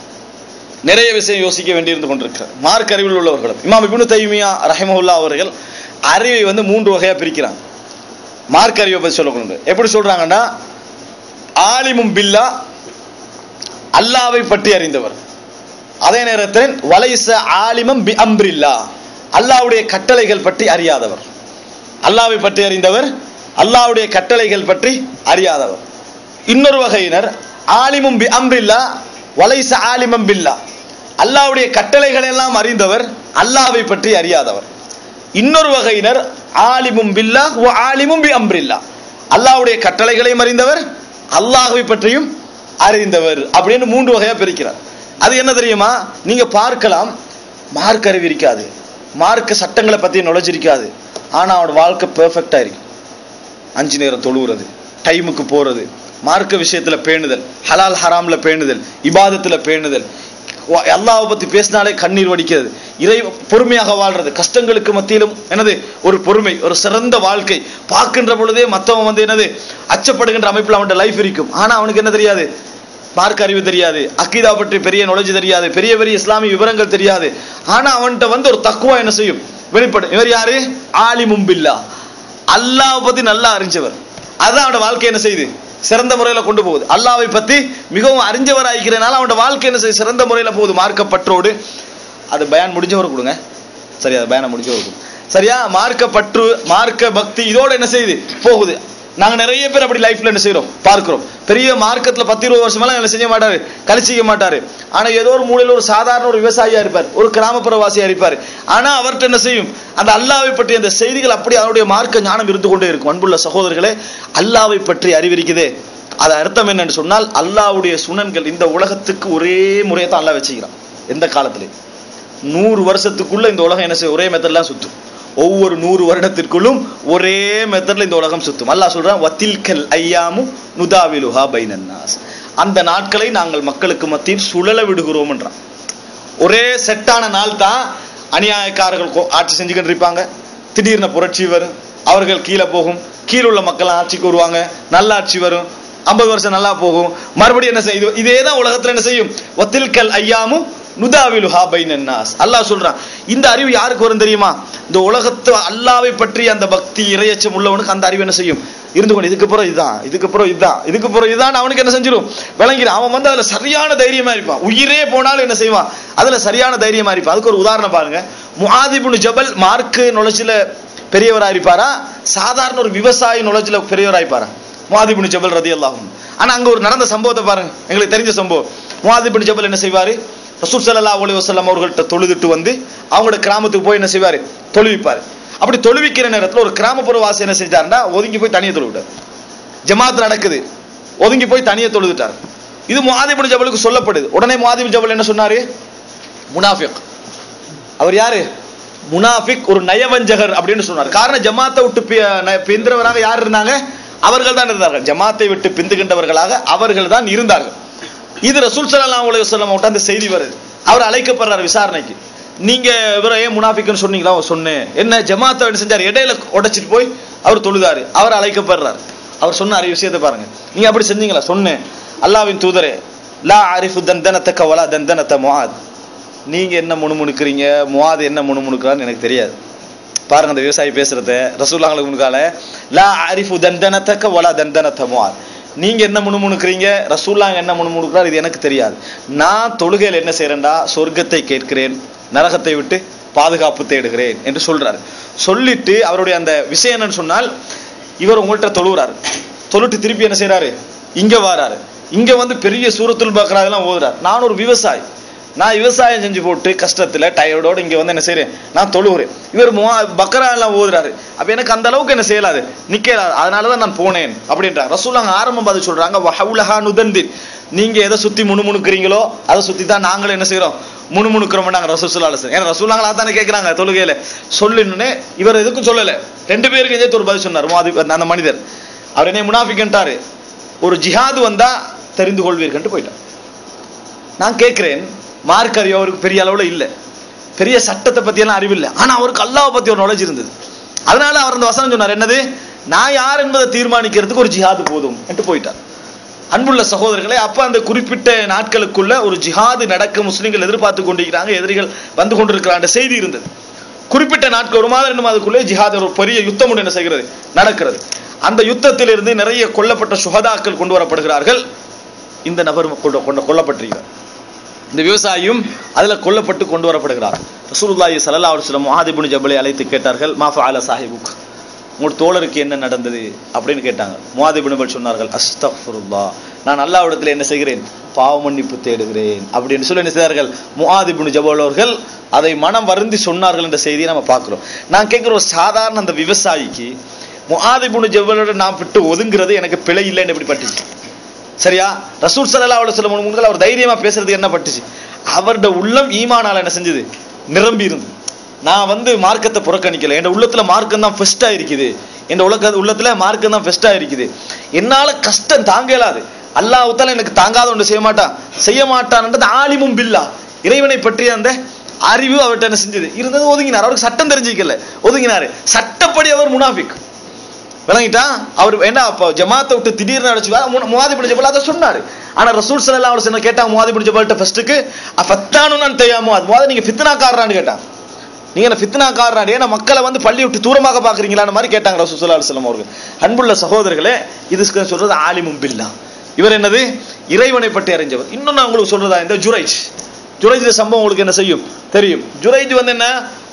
நிறைய விஷயம் யோசிக்க வேண்டியிருந்து கொண்டிருக்கிறார் மார்க் அறிவில் உள்ளவர்களும் இமாம் இப்னு தைமியா ரஹிமஹுல்லா அவர்கள் அறிவை வந்து மூன்று வகையா பிரிக்கிறாங்க மார்க் அறிவை பத்தி சொல்லக்கூடாது எப்படி சொல்றாங்கன்னா ஆலிமும் பில்லா அல்லாவை பற்றி அறிந்தவர் அதே நேரத்தில் வலைச ஆலிமம் பி அம்ரில்லா அல்லாவுடைய கட்டளைகள் பற்றி அறியாதவர் அல்லாவை பற்றி அறிந்தவர் அல்லாவுடைய கட்டளைகள் பற்றி அறியாதவர் இன்னொரு வகையினர் ஆலிமும் பி அம்ரில்லா வலைச ஆலிமம் பில்லா அல்லாவுடைய கட்டளைகள் எல்லாம் அறிந்தவர் அல்லாவை பற்றி அறியாதவர் இன்னொரு வகையினர் ஆலிமும் பில்லா வ ஆலிமும் பி அம்ரில்லா அல்லாவுடைய கட்டளைகளையும் அறிந்தவர் அல்லாஹ்வை பற்றியும் அறிந்தவர் அப்படின்னு மூன்று வகையா பிரிக்கிறார் அது என்ன தெரியுமா நீங்க பார்க்கலாம் மார்க் அறிவு இருக்காது மார்க்க சட்டங்களை பத்தி knowledge இருக்காது ஆனா அவனோட வாழ்க்கை பெர்ஃபெக்டா இருக்கு அஞ்சு நேரம் தொழுவுறது டைமுக்கு போறது மார்க்க விஷயத்துல பேணுதல் ஹலால் ஹராம்ல பேணுதல் இபாதத்துல பேணுதல் வ- அல்லாஹ்வை பத்தி பேசினாலே கண்ணீர் வடிக்கிறது இறை பொறுமையாக வாழ்றது கஷ்டங்களுக்கு மத்தியிலும் என்னது ஒரு பொறுமை ஒரு சிறந்த வாழ்க்கை பார்க்கின்ற பொழுதே மத்தவன் வந்து என்னது அச்சப்படுகின்ற அமைப்புல அவன்கிட்ட லைஃப் இருக்கும் ஆனா அவனுக்கு என்ன தெரியாது மார்க் அறிவு தெரியாது அக்கீதா பற்றி பெரிய knowledge தெரியாது பெரிய பெரிய இஸ்லாமிய விவரங்கள் தெரியாது ஆனா அவன்கிட்ட வந்து ஒரு தக்குவா என்ன செய்யும் வெளிப்படும் இவர் யாரு ஆலிமும் பில்லா அல்லாஹ் பத்தி நல்லா அறிஞ்சவர் அதான் அவனோட வாழ்க்கை என்ன செய்யுது சிறந்த முறையில கொண்டு போகுது அல்லாவை பத்தி மிகவும் அறிஞ்சவர் ஆகிக்கிறனால அவனோட வாழ்க்கை என்ன செய்யுது சிறந்த முறையில போகுது மார்க்கப்பற்றோடு அது பயான் முடிஞ்சவர் கொடுங்க சரியா அது பயானை முடிஞ்சவர் கொடுங்க சரியா மார்க்க பற்று மார்க்க பக்தி இதோட என்ன செய்யுது போகுது நாங்க நிறைய பேர் அப்படி லைஃப்ல என்ன செய்யறோம் பார்க்கிறோம் பெரிய மார்க்கெட்ல பத்து இருபது வருஷமெல்லாம் என்ன செய்ய மாட்டாரு கழிச்சிக்க மாட்டாரு ஆனா ஏதோ ஒரு மூலையில ஒரு சாதாரண ஒரு விவசாயியா இருப்பார் ஒரு கிராமப்புறவாசியா இருப்பார் ஆனா அவர்கிட்ட என்ன செய்யும் அந்த அல்லாவை பற்றிய அந்த செய்திகள் அப்படி அவருடைய மார்க்க ஞானம் இருந்து கொண்டே இருக்கும் அன்புள்ள சகோதரர்களே அல்லாவை பற்றி அறிவிருக்குதே அது அர்த்தம் என்னன்னு சொன்னால் அல்லாவுடைய சுனன்கள் இந்த உலகத்துக்கு ஒரே முறையை தான் அல்லாஹ் வச்சுக்கிறான் எந்த காலத்திலே நூறு வருஷத்துக்குள்ள இந்த உலகம் என்ன செய்யும் ஒரே மெத்தட்லாம் சுத்தும் ஒவ்வொரு நூறு வருடத்திற்குள்ளும் ஒரே மெத்தட்ல இந்த உலகம் சுத்தும் அல்லாஹ் சொல்றான் வத்தில்கல் ஐயாமு நுதாவிலுஹா பைனன்னாஸ் அந்த நாட்களை நாங்கள் மக்களுக்கு மத்தியில் சுழல விடுகிறோம் என்றான் ஒரே செட்டான நாள் தான் அநியாயக்காரர்கள் கொ- ஆட்சி செஞ்சுக்கிட்டு இருப்பாங்க திடீர்னு புரட்சி வரும் அவர்கள் கீழே போகும் கீழே உள்ள மக்கள் ஆட்சிக்கு வருவாங்க நல்ல ஆட்சி வரும் ஐம்பது வருஷம் நல்லா போகும் மறுபடியும் என்ன செய்யும் இதே தான் உலகத்துல என்ன செய்யும் ஒத்தில்கல் ஐயாமும் நுதாவிலுஹா பைனன்னாஸ் அல்லாஹ் சொல்றான் இந்த அறிவு யாருக்கு வரும் தெரியுமா இந்த உலகத்து அல்லாவை பற்றி அந்த பக்தி இரையச்சம் உள்ளவனுக்கு அந்த அறிவு என்ன செய்யும் இருந்து கொண்டு இதுக்கு அப்புறம் இதுதான் இதுக்கு அப்புறம் இதுதான் இதுக்கு அப்புறம் இதுதான் அவனுக்கு என்ன செஞ்சிடும் விளங்கிடும் அவன் வந்து அதுல சரியான தைரியமா இருப்பான் உயிரே போனாலும் என்ன செய்வான் அதுல சரியான தைரியமா இருப்பான் அதுக்கு ஒரு உதாரணம் பாருங்க முஆதிபுன் ஜபல் மார்க்கு நுழைச்சில பெரியவரா இருப்பாரா சாதாரண ஒரு விவசாயி நுழைச்சில பெரியவரா இருப்பாரா முஆதிபுன் ஜபல் ரதி ஆனா அங்க ஒரு நடந்த சம்பவத்தை பாருங்க எங்களுக்கு தெரிஞ்ச சம்பவம் முஆதிபுன் ஜபல் என்ன செய்வாரு ரசூல் ஸல்லல்லாஹு அலைஹி வஸல்லம் அவர்கள்ட்ட தொழுதுட்டு வந்து அவங்களோட கிராமத்துக்கு போய் என்ன செய்வாரு தொழுவிப்பாரு அப்படி தொழுவிக்கிற நேரத்துல ஒரு கிராமப்புற வாசி என்ன செஞ்சாருன்னா ஒதுங்கி போய் தனியே தொழுவிட்டார் ஜமாத் நடக்குது ஒதுங்கி போய் தனியே தொழுதுட்டார் இது முஆதிபுன் ஜபலுக்கு சொல்லப்படுது உடனே முஆதிபுன் ஜபல் என்ன சொன்னாரு முனாஃபிக் அவர் யாரு முனாஃபிக் ஒரு நயவஞ்சகர் அப்படின்னு சொன்னார் காரணம் ஜமாத்தை விட்டு பி- ந- பிந்துறவராக யார் இருந்தாங்க அவர்கள் தான் இருந்தார்கள் ஜமாத்தை விட்டு பிந்துகின்றவர்களாக அவர்கள் தான் இருந்தார்கள் இது ரசூல் ஸல்லல்லாஹு அலைஹி வஸல்லம் அவர்ட்ட அந்த செய்தி வருது அவர் அழைக்கப்படுறார் விசாரணைக்கு நீங்க இவரை ஏன் முனாஃபிக்னு சொன்னீங்களா அவர் சொன்னேன் என்ன ஜமாத்தை என்ன செஞ்சார் இடையில உடைச்சிட்டு போய் அவர் தொழுதாரு அவர் அழைக்கப்படுறார் அவர் சொன்ன அறிவு விஷயத்தை பாருங்க நீங்க அப்படி செஞ்சீங்களா சொன்னேன் அல்லாஹ்வின் தூதரே லா ஆரிஃபு தந்தனத்தக்க வலா தந்தனத்த முஆத் நீங்க என்ன முணுமுணுக்கிறீங்க முவாது என்ன முணுமுணுக்கிறான்னு எனக்கு தெரியாது பாருங்க அந்த விவசாயி பேசுறத ரசூல்லாங்களுக்கு முன்கால லா அரிஃபு தந்தனத்தக்க வலா தந்தனத்த முவாத் நீங்க என்ன முணுமுணுக்கிறீங்க ரசூல்லாங்க என்ன முணுமுணுக்கிறார் இது எனக்கு தெரியாது நான் தொழுகையில் என்ன செய்யறேன்டா சொர்க்கத்தை கேட்கிறேன் நரகத்தை விட்டு பாதுகாப்பு தேடுகிறேன் என்று சொல்றாரு சொல்லிட்டு அவருடைய அந்த விஷயம் என்னன்னு சொன்னால் இவர் உங்கள்கிட்ட தொழுகிறாரு தொழுட்டு திருப்பி என்ன செய்றாரு இங்க வாராரு இங்க வந்து பெரிய சூரத்துல் பக்ரா எல்லாம் ஓதுறாரு நான் ஒரு விவசாயி நான் விவசாயம் செஞ்சு போட்டு கஷ்டத்துல டயர்டோட இங்க வந்து என்ன செய்றேன் நான் தொழுகிறேன் இவர் முவா- பக்ரா எல்லாம் ஓதுறாரு அப்ப எனக்கு அந்த அளவுக்கு என்ன செய்யலாது நிக்கலாது அதனாலதான் நான் போனேன் அப்படின்றாங்க ரசூலாங்க ஆரம்பம் பார்த்து சொல்றாங்க வஹவுலஹா நுதந்தின் நீங்க எதை சுத்தி முணுமுணுக்கிறீங்களோ அதை சுத்தி தான் நாங்களும் என்ன செய்றோம் முணுமுணுக்கிறோம் நாங்க ரசூல் சொல்லலாம் ஏன்னா ரசூலாங்களா தானே கேட்கறாங்க தொழுகையில சொல்லுன்னு இவர் எதுக்கும் சொல்லல ரெண்டு பேருக்கு எதே ஒரு பதில் சொன்னார் முவாதி- அந்த மனிதர் அவர் என்ன முனாஃபிக்ன்ட்டாரு ஒரு ஜிஹாது வந்தா தெரிந்து கொள்வீர்கள்ட்டு போயிட்டார் நான் கேட்கிறேன் மார்க் அறிவு அவருக்கு பெரிய அளவுல இல்ல பெரிய சட்டத்தை பத்தி எல்லாம் அறிவு இல்ல ஆனா அவருக்கு அல்லாஹ் பத்தி ஒரு knowledge இருந்தது அதனால அவர் அந்த வசனம் சொன்னார் என்னது நான் யார் என்பதை தீர்மானிக்கிறதுக்கு ஒரு ஜிஹாது போதும் என்று போயிட்டார் அன்புள்ள சகோதரர்களே அப்ப அந்த குறிப்பிட்ட நாட்களுக்குள்ள ஒரு ஜிஹாது நடக்க முஸ்லிம்கள் எதிர்பார்த்து கொண்டிருக்கிறாங்க எதிரிகள் வந்து கொண்டிருக்கிறாங்க செய்தி இருந்தது குறிப்பிட்ட நாட்கள் ஒரு மாதம் ரெண்டு மாதத்துக்குள்ளே ஜிஹாத் ஒரு பெரிய யுத்தம் ஒன்று என்ன செய்கிறது நடக்கிறது அந்த யுத்தத்திலிருந்து நிறைய கொல்லப்பட்ட சுகதாக்கள் கொண்டு வரப்படுகிறார்கள் இந்த நபர் கொண்டு கொண்டு கொல்லப்பட்டிருக்கிறார் இந்த விவசாயியும் அதுல கொல்லப்பட்டு கொண்டு வரப்படுகிறார் ரசூலுல்லாஹி ஸல்லல்லாஹு அலைஹி வஸல்லம் முஆத் இப்னு ஜபலை அழைத்து கேட்டார்கள் மா ஃபஅல சாஹிபுக் உங்கள் தோழருக்கு என்ன நடந்தது அப்படின்னு கேட்டாங்க முஆத் இப்னு ஜபல் சொன்னார்கள் அஸ்தக்ஃபிருல்லாஹ் நான் அல்லாஹ்விடத்தில் என்ன செய்கிறேன் பாவ மன்னிப்பு தேடுகிறேன் அப்படின்னு சொல்லி என்ன செய்தார்கள் முஆத் இப்னு ஜபல் அவர்கள் அதை மனம் வருந்தி சொன்னார்கள் என்ற செய்தியை நம்ம பார்க்கிறோம் நான் கேட்கிற ஒரு சாதாரண அந்த விவசாயிக்கு முஆத் இப்னு ஜபலோட நான் விட்டு ஒதுங்குறது எனக்கு பிழை இல்லைன்னு எப்படி பட்டுச்சு சரியா ரசூல் ஸல்லல்லாஹு அலைஹி வஸல்லம் முன்கள் அவர் தைரியமா பேசுறது என்ன பட்டுச்சு அவருடைய உள்ளம் ஈமானால என்ன செஞ்சது நிரம்பி இருந்தது நான் வந்து மார்க்கத்தை புறக்கணிக்கல என் உள்ளத்துல மார்க்கம் தான் ஃபெஸ்டா இருக்குது என் உலக உள்ளத்துல மார்க்கம் தான் ஃபெஸ்டா இருக்குது என்னால கஷ்டம் தாங்க இயலாது அல்லாஹ் தால எனக்கு தாங்காத ஒன்று செய்ய மாட்டான் செய்ய மாட்டான்ன்றது ஆலிமும் பில்லா இறைவனை பற்றிய அந்த அறிவு அவர்கிட்ட என்ன செஞ்சது இருந்தது ஒதுங்கினார் அவருக்கு சட்டம் தெரிஞ்சுக்கல ஒதுங்கினாரு சட்டப்படி அவர் முனாஃபிக் விளங்கிட்டா அவர் என்ன அப்ப ஜமாத்தை விட்டு திடீர்னு அடிச்சு முவாதி பிடிச்ச போல அதை சொன்னாரு ஆனா ரசூல் ஸல்லல்லாஹு அலைஹி வஸல்லம் கேட்டாங்க முவாதி பிடிச்ச போல்ட்ட ஃபர்ஸ்ட்டுக்கு அஃபத்தானு நான் தெரியாமோ அது முவாதி நீங்க ஃபித்னாக்காரரான்னு கேட்டாங்க நீங்க என்ன ஃபித்னாக்காரராடி ஏன்னா மக்களை வந்து பள்ளி விட்டு தூரமாக பாக்குறீங்களான்னு மாதிரி கேட்டாங்க ரசூல் ஸல்லல்லாஹு அலைஹி வஸல்லம் அவர்கள் அன்புள்ள சகோதரர்களே இது சொல்றது ஆலிமும் பில்லா இவர் என்னது இறைவனை பற்றி அறிஞ்சவர் இன்னும் நான் உங்களுக்கு சொல்றதா இந்த ஜுரைஜ் ஜுரைஜ் சம்பவம் உங்களுக்கு என்ன செய்யும் தெரியும் ஜுரைஜ் வந்து என்ன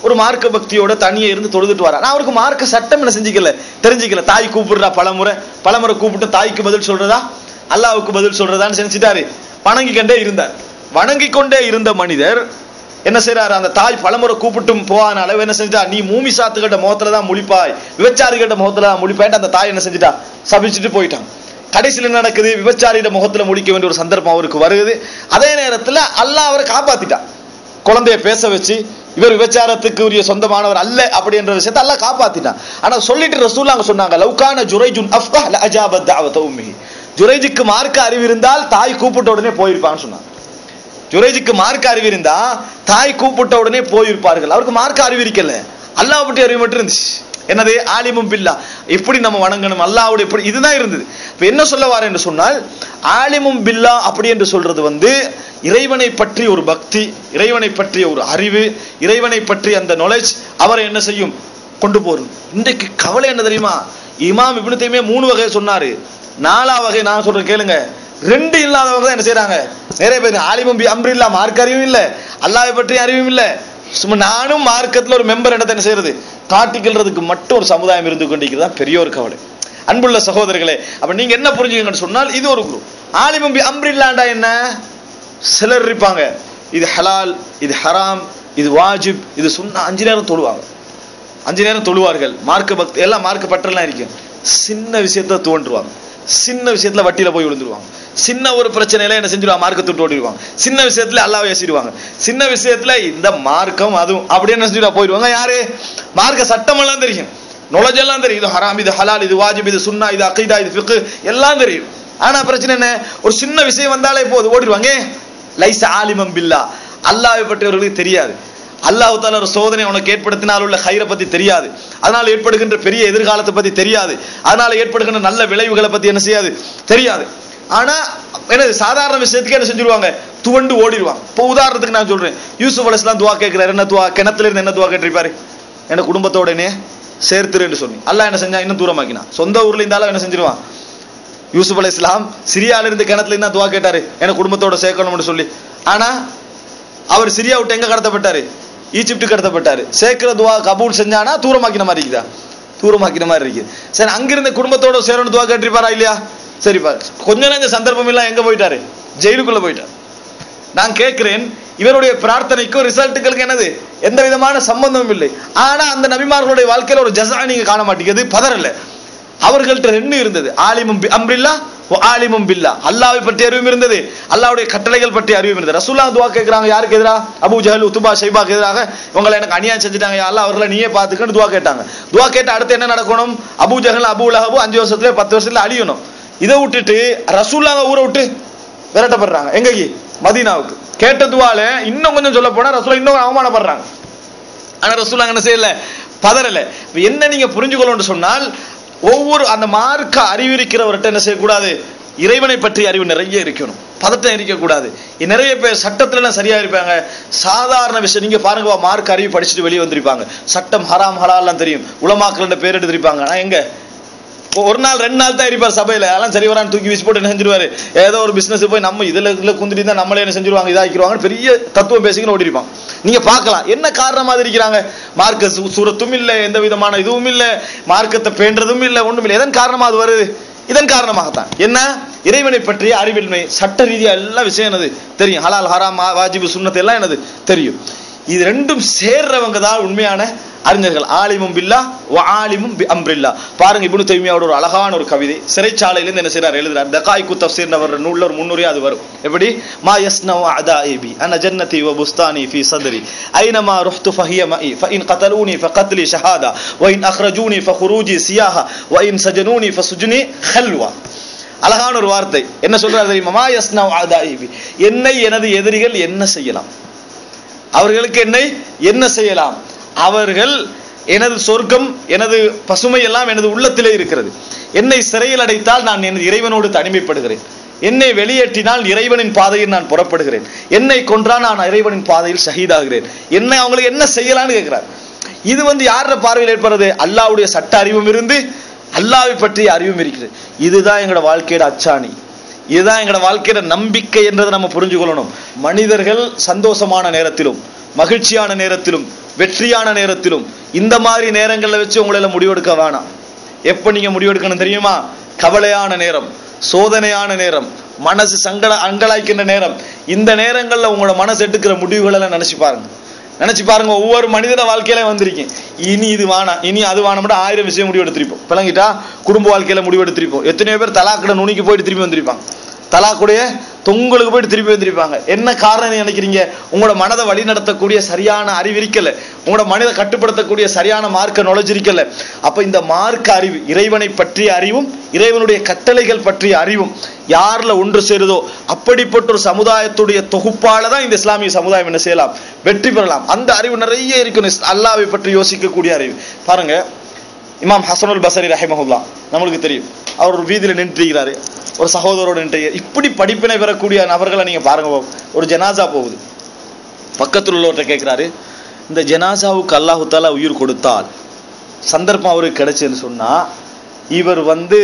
ஒரு மார்க்க பக்தியோட தனியே இருந்து தொழுதுட்டு வரான் ஆனா அவருக்கு மார்க்க சட்டம் என்ன செஞ்சுக்கல தெரிஞ்சுக்கல தாய் கூப்பிடுறா பலமுறை பலமுறை கூப்பிட்டு தாய்க்கு பதில் சொல்றதா அல்லாவுக்கு பதில் சொல்றதான்னு செஞ்சுட்டாரு வணங்கி கொண்டே இருந்தார் வணங்கி கொண்டே இருந்த மனிதர் என்ன செய்யறாரு அந்த தாய் பலமுறை கூப்பிட்டும் போவான அளவு என்ன செஞ்சா நீ மூமி சாத்துக்கிட்ட முகத்துல தான் முழிப்பாய் விபச்சாரிகிட்ட முகத்துல தான் முழிப்பாய்ட்டு அந்த தாய் என்ன செஞ்சுட்டா சபிச்சுட்டு போயிட்டான் கடைசியில் என்ன நடக்குது விபச்சாரியிட முகத்துல முழிக்க வேண்டிய ஒரு சந்தர்ப்பம் அவருக்கு வருது அதே நேரத்துல அல்லாஹ் அவரை காப்பாத்திட்டான் குழந்தைய பேச வச்சு இவர் விபச்சாரத்துக்கு உரிய சொந்தமானவர் அல்ல அப்படின்ற விஷயத்தை அல்லாஹ் காப்பாத்திட்டான் ஆனா சொல்லிட்டு ரசூல் அங்க சொன்னாங்க லவ்கான ஜுரைஜுன் அஃப்கா லஅஜாபத் தஅவத உம்மிஹி ஜுரைஜுக்கு மார்க்க அறிவு இருந்தால் தாய் கூப்பிட்ட உடனே போயிருப்பான்னு சொன்னாங்க ஜுரைஜுக்கு மார்க்க அறிவு இருந்தா தாய் கூப்பிட்ட உடனே போயிருப்பார்கள் அவருக்கு மார்க்க அறிவு இருக்கல அல்லாஹ் பற்றி அறிவு மட்டும் இருந்துச்சு என்னது ஆலிமும் பில்லா எப்படி நம்ம வணங்கணும் அல்லாஹ்வுடைய எப்படி இதுதான் இருந்தது இப்ப என்ன சொல்ல வார என்று சொன்னால் ஆலிமும் பில்லா அப்படி என்று சொல்றது வந்து இறைவனை பற்றி ஒரு பக்தி இறைவனை பற்றிய ஒரு அறிவு இறைவனை பற்றி அந்த knowledge அவரை என்ன செய்யும் கொண்டு போறது இன்றைக்கு கவலை என்ன தெரியுமா இமாம் இப்னு தைமியா மூணு வகை சொன்னாரு நாலா வகை நான் சொல்றேன் கேளுங்க ரெண்டு இல்லாதவங்க தான் என்ன செய்றாங்க நிறைய பேர் ஆலிமும் பி அம்ரில்லா மார்க் அறிவும் இல்ல அல்லாஹ்வை பற்றி அறிவும் இல்ல சும்மா நானும் மார்க்கத்துல ஒரு மெம்பர் என்னத்தை என்ன செய்யறது காட்டிக்கிறதுக்கு மட்டும் ஒரு சமுதாயம் இருந்து கொண்டிருக்கிறது தான் பெரிய ஒரு கவலை அன்புள்ள சகோதரர்களே அப்ப நீங்க என்ன புரிஞ்சுக்கங்கன்னு சொன்னால் இது ஒரு குரூப் ஆலிமும் பி அம்ரில்லாண்டா என்ன சிலர் இருப்பாங்க இது ஹலால் இது ஹராம் இது வாஜிப் இது சுன்னா அஞ்சு நேரம் தொழுவாங்க அஞ்சு நேரம் தொழுவார்கள் மார்க்க பக்தி எல்லாம் மார்க்க பற்றெல்லாம் இருக்கும் சின்ன விஷயத்த தோன்றுவாங்க சின்ன விஷயத்துல வட்டியில போய் விழுந்துருவாங்க சின்ன ஒரு பிரச்சனையில என்ன செஞ்சிருவாங்க மார்க்கத்தை விட்டு ஓடிடுவாங்க சின்ன விஷயத்துல அல்லாஹ் ஏசிடுவாங்க சின்ன விஷயத்துல இந்த மார்க்கம் அதுவும் அப்படியே என்ன செஞ்சிருவா போயிடுவாங்க யாரு மார்க்க சட்டம் எல்லாம் தெரியும் knowledge எல்லாம் தெரியும் இது ஹராம் இது ஹலால் இது வாஜிப் இது சுன்னா இது அகைதா இது ஃபிக்கு எல்லாம் தெரியும் ஆனா பிரச்சனை என்ன ஒரு சின்ன விஷயம் வந்தாலே போது ஓடிடுவாங்க லைஸ் ஆலிமம் பில்லா அல்லாஹ்வை பற்றியவர்களுக்கு தெரியாது அல்லாஹ் தால ஒரு சோதனை உனக்கு ஏற்படுத்தினால் உள்ள ஹைரை பத்தி தெரியாது அதனால ஏற்படுகின்ற பெரிய எதிர்காலத்தை பத்தி தெரியாது அதனால ஏற்படுகின்ற நல்ல விளைவுகளை பத்தி என்ன செய்யாது தெரியாது ஆனா என்னது சாதாரண விஷயத்துக்கு என்ன செஞ்சிருவாங்க துவண்டு ஓடிடுவாங்க இப்போ உதாரணத்துக்கு நான் சொல்றேன் யூசுப் அலிஸ்லாம் துவா கேட்கிறாரு என்ன துவா கிணத்துல இருந்து என்ன துவா கேட்டிருப்பாரு என்ன குடும்பத்தோடனே சேர்த்துருன்னு சொல்லி அல்லாஹ் என்ன செஞ்சா இன்னும் தூரமாக்கினான் சொந்த ஊர்ல இருந்தாலும் என்ன செஞ்சிருவான் யூசுப் அலை இஸ்லாம் சிரியால இருந்து கிணத்துல என்ன துவா கேட்டாரு என்ன குடும்பத்தோட சேர்க்கணும்னு சொல்லி ஆனா அவர் சிரியா விட்டு எங்க கடத்தப்பட்டாரு ஈஜிப்ட் கடத்தப்பட்டாரு சேர்க்கிற துவா கபூல் செஞ்சானா தூரமாக்கின மாதிரி இருக்குதா தூரமாக்கின மாதிரி இருக்குது சரி அங்கிருந்த குடும்பத்தோட சேரணும் துவா கேட்டிருப்பாரா இல்லையா சரிப்பா கொஞ்ச நேரம் சந்தர்ப்பம் எல்லாம் எங்க போயிட்டாரு ஜெயிலுக்குள்ள போயிட்டார் நான் கேட்கிறேன் இவருடைய பிரார்த்தனைக்கும் ரிசல்ட்டுகளுக்கு என்னது எந்த விதமான சம்பந்தமும் இல்லை ஆனா அந்த நபிமார்களுடைய வாழ்க்கையில ஒரு ஜசா நீங்க காண மாட்டேங்குது பதறல அவர்கள்ட்ட ரெண்டு இருந்தது ஆலிமும் பி- அம்ரில்லா ஓ ஆலிமும் பில்லா அல்லாவை பற்றி அறிவும் இருந்தது அல்லாவுடைய கட்டளைகள் பற்றி அறிவும் இருந்தது ரசூல்லா துவா கேட்கறாங்க யாருக்கு எதிரா அபூ ஜஹல் உத்துபா ஷைபாக்கு எதிராக இவங்களை எனக்கு அநியாயம் செஞ்சுட்டாங்க யா அல்லாஹ் அவர்களை நீயே பார்த்துக்கன்னு துவா கேட்டாங்க துவா கேட்டு அடுத்து என்ன நடக்கணும் அபூ ஜஹல் அபூ லஹபு அஞ்சு வருஷத்துல பத்து வருஷத்துல அழியணும் இதை விட்டுட்டு ரசூல்லாங்க ஊரை விட்டு விரட்டப்படுறாங்க எங்கேக்கு மதீனாவுக்கு கேட்ட துவால இன்னும் கொஞ்சம் சொல்ல போனா ரசூலா இன்னும் அவமானப்படுறாங்க ஆனா ரசூல் என்ன செய்யல பதறல இப்ப என்ன நீங்க புரிஞ்சுக்கணும்னு சொன்னால் ஒவ்வொரு அந்த மார்க்க அறிவிருக்கிறவர்கிட்ட என்ன செய்யக்கூடாது இறைவனை பற்றி அறிவு நிறைய இருக்கணும் பதட்டம் இருக்கக்கூடாது நிறைய பேர் சட்டத்துல எல்லாம் சரியா இருப்பாங்க சாதாரண விஷயம் நீங்க பாருங்க மார்க் அறிவு படிச்சுட்டு வெளியே வந்திருப்பாங்க சட்டம் ஹராம் ஹலால்லாம் தெரியும் உலமாக்கள் பேர் எடுத்திருப்பாங்க ஆனா எங்க ஒரு நாள் ரெண்டு நாள் தான் இருப்பார் சபையில அதெல்லாம் சரி வரான்னு தூக்கி வீசி போட்டு என்ன செஞ்சிருவாரு ஏதோ ஒரு பிசினஸ் போய் நம்ம இதுல இதுல குந்திட்டு தான் நம்மளே என்ன செஞ்சிருவாங்க இதாக்கிடுவாங்க பெரிய தத்துவம் பேசிக்கின்னு ஓடி இருப்பான் நீங்க பார்க்கலாம் என்ன காரணமா இருக்கிறாங்க மார்க்க சு- சூரத்தும் இல்ல எந்த விதமான இதுவும் இல்ல மார்க்கத்தை பேன்றதும் இல்ல ஒண்ணும் இல்ல எதன் காரணமா அது வருது இதன் காரணமாகத்தான் என்ன இறைவனை பற்றிய அறிவின்மை சட்ட ரீதியா எல்லா விஷயம் என்னது தெரியும் ஹலால் ஹராம் வா- வாஜிபு சுன்னத்து எல்லாம் என்னது தெரியும் இது ரெண்டும் சேர்றவங்க தான் உண்மையான அறிஞர்கள் ஆலிமும் பில்லா வ ஆலிமும் பி அம்ரில்லா பாருங்க இப்னு தைமியாவோட ஒரு அழகான ஒரு கவிதை சிறைச்சாலையில இருந்து என்ன செய்றார் எழுதுறார் தகாய்கு தஃப்சீர் வர்ற நூல்ல ஒரு முன்னுரையா அது வரும் எப்படி மா யஸ்னவு அதாயிபி அன ஜன்னதி வ புஸ்தானி ஃபி சத்ரி ஐனமா ருஹ்து ஃபஹிய மஇ ஃபஇன் கதலூனி ஃபகத்லி ஷஹாதா வ இன் அக்ரஜூனி ஃபخروجي சியாஹா வ இன் சஜனூனி ஃபசுஜ்னி ஹல்வா அழகான ஒரு வார்த்தை என்ன சொல்றாரு தெரியுமா மா யஸ்னவு அதாயிபி என்னை எனது எதிரிகள் என்ன செய்யலாம் அவர்களுக்கு என்னை என்ன செய்யலாம் அவர்கள் எனது சொர்க்கம் எனது பசுமை எல்லாம் எனது உள்ளத்திலே இருக்கிறது என்னை சிறையில் அடைத்தால் நான் எனது இறைவனோடு தனிமைப்படுகிறேன் என்னை வெளியேற்றினால் இறைவனின் பாதையில் நான் புறப்படுகிறேன் என்னை கொன்றால் நான் இறைவனின் பாதையில் ஷஹீதாகிறேன் என்னை அவங்களுக்கு என்ன செய்யலாம்னு கேட்கிறார் இது வந்து யாரோட பார்வையில் ஏற்படுறது அல்லாஹ்வுடைய சட்ட அறிவும் இருந்து அல்லாஹ்வை பற்றிய அறிவும் இருக்கிறது இதுதான் எங்களோட வாழ்க்கையோட அச்சாணி இதுதான் எங்களோட வாழ்க்கையோட நம்பிக்கை என்றதை நம்ம புரிஞ்சு கொள்ளணும் மனிதர்கள் சந்தோஷமான நேரத்திலும் மகிழ்ச்சியான நேரத்திலும் வெற்றியான நேரத்திலும் இந்த மாதிரி நேரங்கள்ல வச்சு உங்களால முடிவெடுக்க வேணாம் எப்ப நீங்க முடிவெடுக்கணும் தெரியுமா கவலையான நேரம் சோதனையான நேரம் மனசு சங்கட அங்கலாய்க்கின்ற நேரம் இந்த நேரங்கள்ல உங்களோட மனசு எடுக்கிற முடிவுகள் எல்லாம் நினைச்சு பாருங்க நினைச்சு பாருங்க ஒவ்வொரு மனிதன வாழ்க்கையில வந்திருக்கேன் இனி இது வேணாம் இனி அது வேணாம் ஆயிரம் விஷயம் முடிவு எடுத்திருப்போம் பிளங்கிட்டா குடும்ப வாழ்க்கையில முடிவு எடுத்திருப்போம் எத்தனையோ பேர் தலாக்கிட நுனிக்கு போயிட்டு திரும்பி வந்திருப்பாங்க தலாக்குடைய தொங்கலுக்கு போயிட்டு திருப்பி வந்திருப்பாங்க என்ன காரணம் நினைக்கிறீங்க உங்களோட மனதை வழி நடத்தக்கூடிய சரியான அறிவு இருக்கல உங்களோட மனித கட்டுப்படுத்தக்கூடிய சரியான மார்க்க நுழைஞ்சிருக்கல அப்ப இந்த மார்க்க அறிவு இறைவனை பற்றிய அறிவும் இறைவனுடைய கட்டளைகள் பற்றிய அறிவும் யார்ல ஒன்று சேருதோ அப்படிப்பட்ட ஒரு சமுதாயத்துடைய தொகுப்பால தான் இந்த இஸ்லாமிய சமுதாயம் என்ன செய்யலாம் வெற்றி பெறலாம் அந்த அறிவு நிறைய இருக்கணும் அல்லாவை பற்றி யோசிக்கக்கூடிய அறிவு பாருங்க இமாம் ஹசனுல் பசரி ரஹிமஹுல்லா நம்மளுக்கு தெரியும் அவர் ஒரு வீதியில நின்றுகிறாரு ஒரு சகோதரோடு நின்று இப்படி படிப்பினை பெறக்கூடிய நபர்களை நீங்க பாருங்க ஒரு ஜனாசா போகுது பக்கத்தில் உள்ளவர்கிட்ட கேட்கிறாரு இந்த ஜனாசாவுக்கு அல்லாஹு தாலா உயிர் கொடுத்தால் சந்தர்ப்பம் அவருக்கு கிடைச்சதுன்னு சொன்னா இவர் வந்து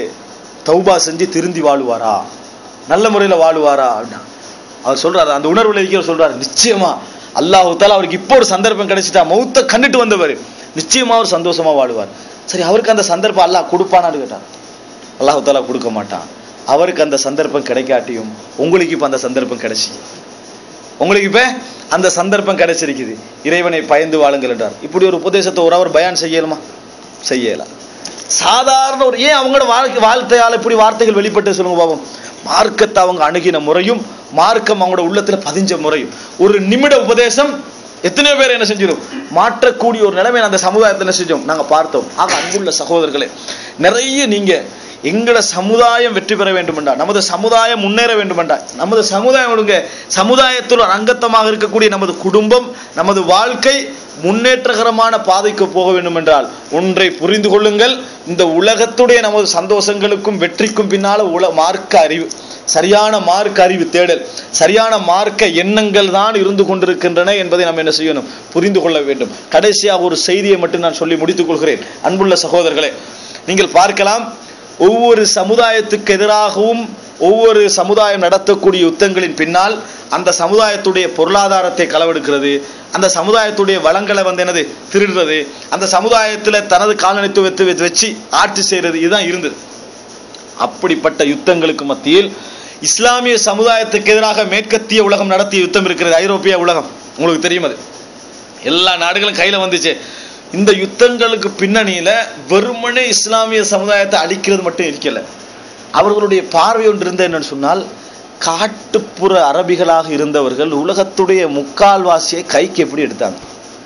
தௌபா செஞ்சு திருந்தி வாழுவாரா நல்ல முறையில் வாழுவாரா அப்படின்னா அவர் சொல்றாரு அந்த உணர்வுல இருக்கிறவர் சொல்றாரு நிச்சயமா அல்லாஹு தாலா அவருக்கு இப்போ ஒரு சந்தர்ப்பம் கிடைச்சிட்டா மௌத்த கண்டுட்டு வந்தவர் நிச்சயமா அவர் சந்தோஷமா வாழுவார் சரி அவருக்கு அந்த சந்தர்ப்பம் அல்லாஹ் கொடுப்பானான்னு கேட்டார் அல்லாஹு தாலா கொடுக்க மாட்டான் அவருக்கு அந்த சந்தர்ப்பம் கிடைக்காட்டியும் உங்களுக்கு இப்ப அந்த சந்தர்ப்பம் கிடைச்சி உங்களுக்கு இப்ப அந்த சந்தர்ப்பம் கிடைச்சிருக்குது இறைவனை பயந்து வாழுங்கள் என்றார் இப்படி ஒரு உபதேசத்தை ஒரு அவர் பயான் செய்யலுமா செய்யலாம் சாதாரண ஒரு ஏன் அவங்களோட வாழ்க்கை வாழ்த்தையால் இப்படி வார்த்தைகள் வெளிப்பட்டு சொல்லுங்க பாவம் மார்க்கத்தை அவங்க அணுகின முறையும் மார்க்கம் அவங்களோட உள்ளத்துல பதிஞ்ச முறையும் ஒரு நிமிட உபதேசம் எத்தனையோ பேர் என்ன செஞ்சிடும் மாற்றக்கூடிய ஒரு நிலைமை அந்த சமுதாயத்தை என்ன செஞ்சோம் நாங்க பார்த்தோம் ஆக அன்புள்ள சகோதரர்களே நிறைய நீங்க எங்கட சமுதாயம் வெற்றி பெற வேண்டும் என்றா நமது சமுதாயம் முன்னேற வேண்டும் என்றா நமது சமுதாயம் ஒழுங்க சமுதாயத்தில் ஒரு அங்கத்தமாக இருக்கக்கூடிய நமது குடும்பம் நமது வாழ்க்கை முன்னேற்றகரமான பாதைக்கு போக வேண்டும் என்றால் ஒன்றை புரிந்து கொள்ளுங்கள் இந்த உலகத்துடைய நமது சந்தோஷங்களுக்கும் வெற்றிக்கும் பின்னால உல மார்க்க அறிவு சரியான மார்க்க அறிவு தேடல் சரியான மார்க்க எண்ணங்கள் தான் இருந்து கொண்டிருக்கின்றன என்பதை நாம் என்ன செய்யணும் புரிந்து கொள்ள வேண்டும் கடைசியாக ஒரு செய்தியை மட்டும் நான் சொல்லி முடித்துக் கொள்கிறேன் அன்புள்ள சகோதரர்களே நீங்கள் பார்க்கலாம் ஒவ்வொரு சமுதாயத்துக்கு எதிராகவும் ஒவ்வொரு சமுதாயம் நடத்தக்கூடிய யுத்தங்களின் பின்னால் அந்த சமுதாயத்துடைய பொருளாதாரத்தை களவெடுக்கிறது அந்த சமுதாயத்துடைய வளங்களை வந்து என்னது திருடுறது அந்த சமுதாயத்துல தனது காலனித்துவத்தை வச்சு ஆட்சி செய்யறது இதுதான் இருந்தது அப்படிப்பட்ட யுத்தங்களுக்கு மத்தியில் இஸ்லாமிய சமுதாயத்துக்கு எதிராக மேற்கத்திய உலகம் நடத்திய யுத்தம் இருக்கிறது ஐரோப்பிய உலகம் உங்களுக்கு தெரியும் அது எல்லா நாடுகளும் கையில வந்துச்சு இந்த யுத்தங்களுக்கு பின்னணியில வெறுமனே இஸ்லாமிய சமுதாயத்தை அழிக்கிறது மட்டும் இருக்கல அவர்களுடைய பார்வை ஒன்று இருந்த என்னன்னு சொன்னால் காட்டுப்புற அரபிகளாக இருந்தவர்கள் உலகத்துடைய முக்கால்வாசியை கைக்கு எப்படி எடுத்தாங்க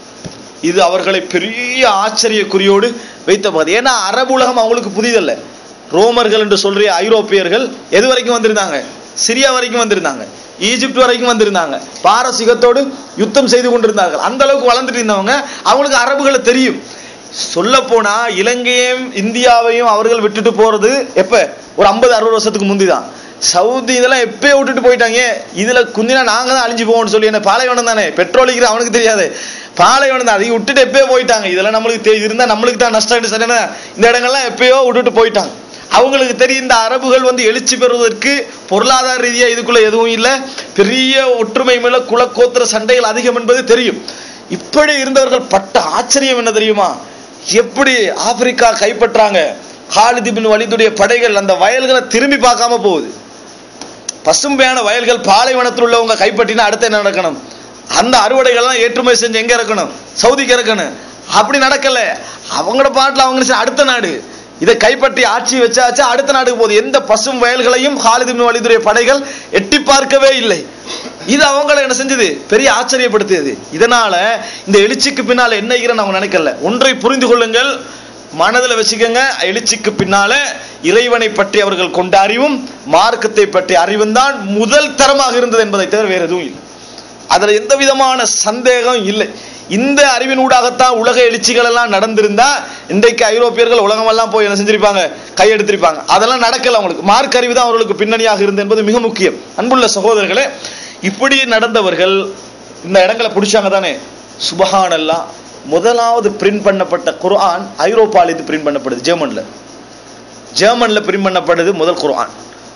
இது அவர்களை பெரிய ஆச்சரியக்குறியோடு வைத்த பகுதி ஏன்னா அரபு உலகம் அவங்களுக்கு புதிதல்ல ரோமர்கள் என்று சொல்ற ஐரோப்பியர்கள் எது வரைக்கும் வந்திருந்தாங்க சிரியா வரைக்கும் வந்திருந்தாங்க ஈஜிப்ட் வரைக்கும் வந்திருந்தாங்க பாரசீகத்தோடு யுத்தம் செய்து கொண்டிருந்தார்கள் அந்த அளவுக்கு வளர்ந்துட்டு இருந்தவங்க அவங்களுக்கு அரபுகளை தெரியும் சொல்ல போனா இலங்கையும் இந்தியாவையும் அவர்கள் விட்டுட்டு போறது எப்ப ஒரு ஐம்பது அறுபது வருஷத்துக்கு முந்திதான் சவுதி இதெல்லாம் எப்பயே விட்டுட்டு போயிட்டாங்க இதுல குந்தினா நாங்க தான் அழிஞ்சு போவோம்னு சொல்லி என்ன பாலைவனம் தானே பெட்ரோல் இருக்கிற அவனுக்கு தெரியாது பாலைவனம் தான் அதை விட்டுட்டு எப்பயோ போயிட்டாங்க இதெல்லாம் நம்மளுக்கு தெரி- இருந்தா நம்மளுக்கு தான் நஷ்டம் சரியான இந்த இடங்கள்லாம் எப்பயோ விட்டுட்டு போயிட்டாங்க அவங்களுக்கு தெரியும் இந்த அரபுகள் வந்து எழுச்சி பெறுவதற்கு பொருளாதார ரீதியா இதுக்குள்ள எதுவும் இல்லை பெரிய ஒற்றுமை மேல குலக்கோத்திர சண்டைகள் அதிகம் என்பது தெரியும் இப்படி இருந்தவர்கள் பட்ட ஆச்சரியம் என்ன தெரியுமா எப்படி ஆப்பிரிக்கா கைப்பற்றாங்க ஹாலித் பின் வலிதுடைய படைகள் அந்த வயல்களை திரும்பி பார்க்காம போகுது பசும்பையான வயல்கள் பாலைவனத்தில் உள்ளவங்க கைப்பற்றினா அடுத்து என்ன நடக்கணும் அந்த அறுவடைகள்லாம் ஏற்றுமதி செஞ்சு எங்க இறக்கணும் சவுதிக்கு இறக்கணும் அப்படி நடக்கல அவங்களோட பாட்டுல அவங்க நினைச்சா அடுத்த நாடு இதை கைப்பற்றி ஆட்சி வச்சாச்சு அடுத்த நாடுக்கு போகுது எந்த பசும் வயல்களையும் ஹாலித் பின் வலிதுடைய படைகள் எட்டி பார்க்கவே இல்லை இது அவங்களை என்ன செஞ்சது பெரிய ஆச்சரியப்படுத்தியது இதனால இந்த எழுச்சிக்கு பின்னால என்ன இருக்கிறன்னு அவங்க நினைக்கல ஒன்றை புரிந்து கொள்ளுங்கள் மனதில் வச்சுக்கோங்க எழுச்சிக்கு பின்னால இறைவனை பற்றி அவர்கள் கொண்ட அறிவும் மார்க்கத்தை பற்றிய அறிவும் தான் முதல் தரமாக இருந்தது என்பதை தவிர வேற எதுவும் இல்லை அதுல எந்த விதமான சந்தேகம் இல்லை இந்த அறிவினூடாகத்தான் உலக எழுச்சிகள் எல்லாம் நடந்திருந்தா இன்றைக்கு ஐரோப்பியர்கள் உலகமெல்லாம் போய் என்ன செஞ்சிருப்பாங்க கையெடுத்திருப்பாங்க அதெல்லாம் நடக்கல அவங்களுக்கு மார்க் அறிவு தான் அவர்களுக்கு பின்னணியாக இருந்தது என்பது மிக முக்கியம் அன்புள்ள சகோதரர்களே இப்படி நடந்தவர்கள் இந்த இடங்களை பிடிச்சாங்க தானே சுபஹானல்லா முதலாவது பிரிண்ட் பண்ணப்பட்ட குர்ஆன் ஐரோப்பால இது பிரிண்ட் பண்ணப்படுது ஜெர்மன்ல ஜெர்மன்ல பிரிண்ட் பண்ணப்படுது முதல் குர்ஆன்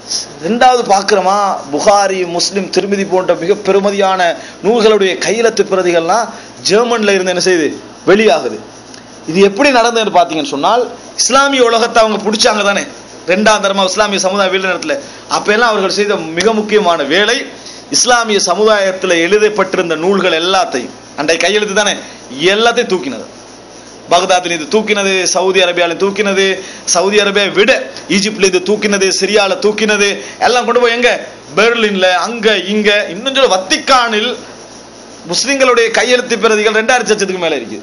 ரெண்டாவது பார்க்கிறோமா புகாரி முஸ்லிம் திருமதி போன்ற மிக பெருமதியான நூல்களுடைய கையெழுத்து பிரதிகள்லாம் ஜெர்மன்ல இருந்து என்ன செய்யுது வெளியாகுது இது எப்படி நடந்ததுன்னு பார்த்தீங்கன்னு சொன்னால் இஸ்லாமிய உலகத்தை அவங்க பிடிச்சாங்க தானே ரெண்டாம் தரமா இஸ்லாமிய சமுதாய வெளிநடத்துல அப்ப எல்லாம் அவர்கள் செய்த மிக முக்கியமான வேலை இஸ்லாமிய சமுதாயத்தில் எழுதப்பட்டிருந்த நூல்கள் எல்லாத்தையும் அன்றைய கையெழுத்து தானே எல்லாத்தையும் தூக்கினது பகதாத்ல இது தூக்கினது சவுதி அரேபியால தூக்கினது சவுதி அரேபியா விட ஈஜிப்ட்ல இது தூக்கினது சிரியால தூக்கினது எல்லாம் கொண்டு போய் எங்க பெர்லின்ல அங்க இங்க இன்னும் சொல்ல வத்திக்கானில் முஸ்லிம்களுடைய கையெழுத்து பிரதிகள் ரெண்டாயிரத்தி லட்சத்துக்கு மேல இருக்கு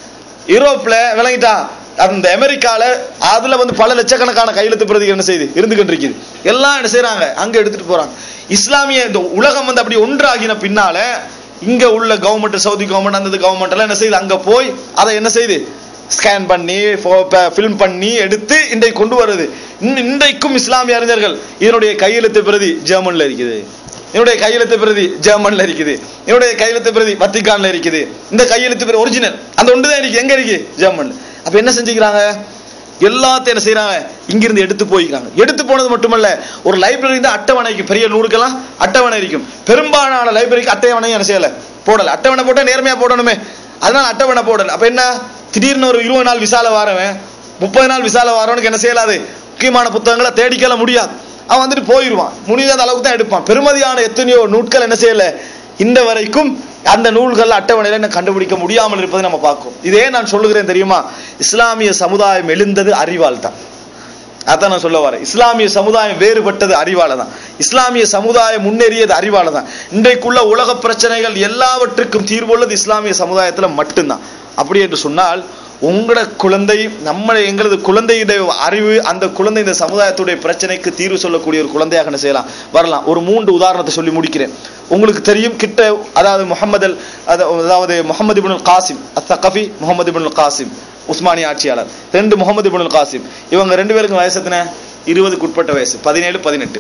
யூரோப்ல விளங்கிட்டா அந்த அமெரிக்கால அதுல வந்து பல லட்சக்கணக்கான கையெழுத்து பிரதிகள் என்ன செய்யுது இருந்துகிட்டு இருக்குது எல்லாம் என்ன செய்யறாங்க அங்க எடுத்துட்டு போறாங்க இஸ்லாமிய இந்த உலகம் வந்து அப்படி ஒன்றாகின பின்னால இங்க உள்ள கவர்மெண்ட் சவுதி கவர்மெண்ட் அந்த கவர்மெண்ட் எல்லாம் என்ன செய்யுது அங்க போய் அதை என்ன செய்யுது ஸ்கேன் பண்ணி ஃபில்ம் பண்ணி எடுத்து இன்றைக்கு கொண்டு வருது இன்னும் இன்றைக்கும் இஸ்லாமிய அறிஞர்கள் இதனுடைய கையெழுத்து பிரதி ஜெர்மன்ல இருக்குது என்னுடைய கையெழுத்து பிரதி ஜெர்மன்ல இருக்குது என்னுடைய கையெழுத்து பிரதி வத்திக்கான்ல இருக்குது இந்த கையெழுத்து பிரதி ஒரிஜினல் அந்த ஒன்று தான் இருக்கு எங்க இருக்கு ஜெர்மன் அப்ப என்ன செஞ்சுக்கிறாங்க எல்லாத்தையும் என்ன செய்யறாங்க இங்கிருந்து எடுத்து போய்க்கிறாங்க எடுத்து போனது மட்டுமல்ல ஒரு லைப்ரரி தான் அட்டவணைக்கு பெரிய நூறுக்கெல்லாம் அட்டவணை இருக்கும் பெரும்பாலான லைப்ரரிக்கு அட்டவணையும் என்ன செய்யல போடல அட்டவணை போட்டா நேர்மையா போடணுமே அதனால அட்டவணை போடல அப்ப என்ன திடீர்னு ஒரு இருபது நாள் விசால வாரவன் முப்பது நாள் விசால வாரவனுக்கு என்ன செய்யலாது முக்கியமான புத்தகங்களை தேடிக்கல முடியாது அவன் வந்துட்டு போயிடுவான் முடியாத அளவுக்கு தான் எடுப்பான் பெருமதியான எத்தனையோ நூட்கள் என்ன செய்யல இந்த வரைக்கும் அந்த நூல்கள் அட்டவணையில என்ன கண்டுபிடிக்க முடியாமல் இருப்பதை நம்ம பார்க்கும் இதே நான் சொல்லுகிறேன் தெரியுமா இஸ்லாமிய சமுதாயம் எழுந்தது அறிவால் தான் அதான் நான் சொல்ல வரேன் இஸ்லாமிய சமுதாயம் வேறுபட்டது அறிவால தான் இஸ்லாமிய சமுதாயம் முன்னேறியது அறிவால தான் இன்றைக்குள்ள உலக பிரச்சனைகள் எல்லாவற்றுக்கும் தீர்வுள்ளது இஸ்லாமிய சமுதாயத்துல மட்டும்தான் அப்படி என்று சொன்னால் உங்களோட குழந்தை நம்ம எங்களது குழந்தையுடைய அறிவு அந்த குழந்தை இந்த சமுதாயத்துடைய பிரச்சனைக்கு தீர்வு சொல்லக்கூடிய ஒரு குழந்தையாக என்ன செய்யலாம் வரலாம் ஒரு மூன்று உதாரணத்தை சொல்லி முடிக்கிறேன் உங்களுக்கு தெரியும் கிட்ட அதாவது முகமது அதாவது முகமது இபுல் காசிம் அத்தகஃபி முகமது இபுல் காசிம் உஸ்மானிய ஆட்சியாளர் ரெண்டு முகமது இபுல் காசிம் இவங்க ரெண்டு பேருக்கும் வயசு எத்தனை இருபதுக்கு உட்பட்ட வயசு பதினேழு பதினெட்டு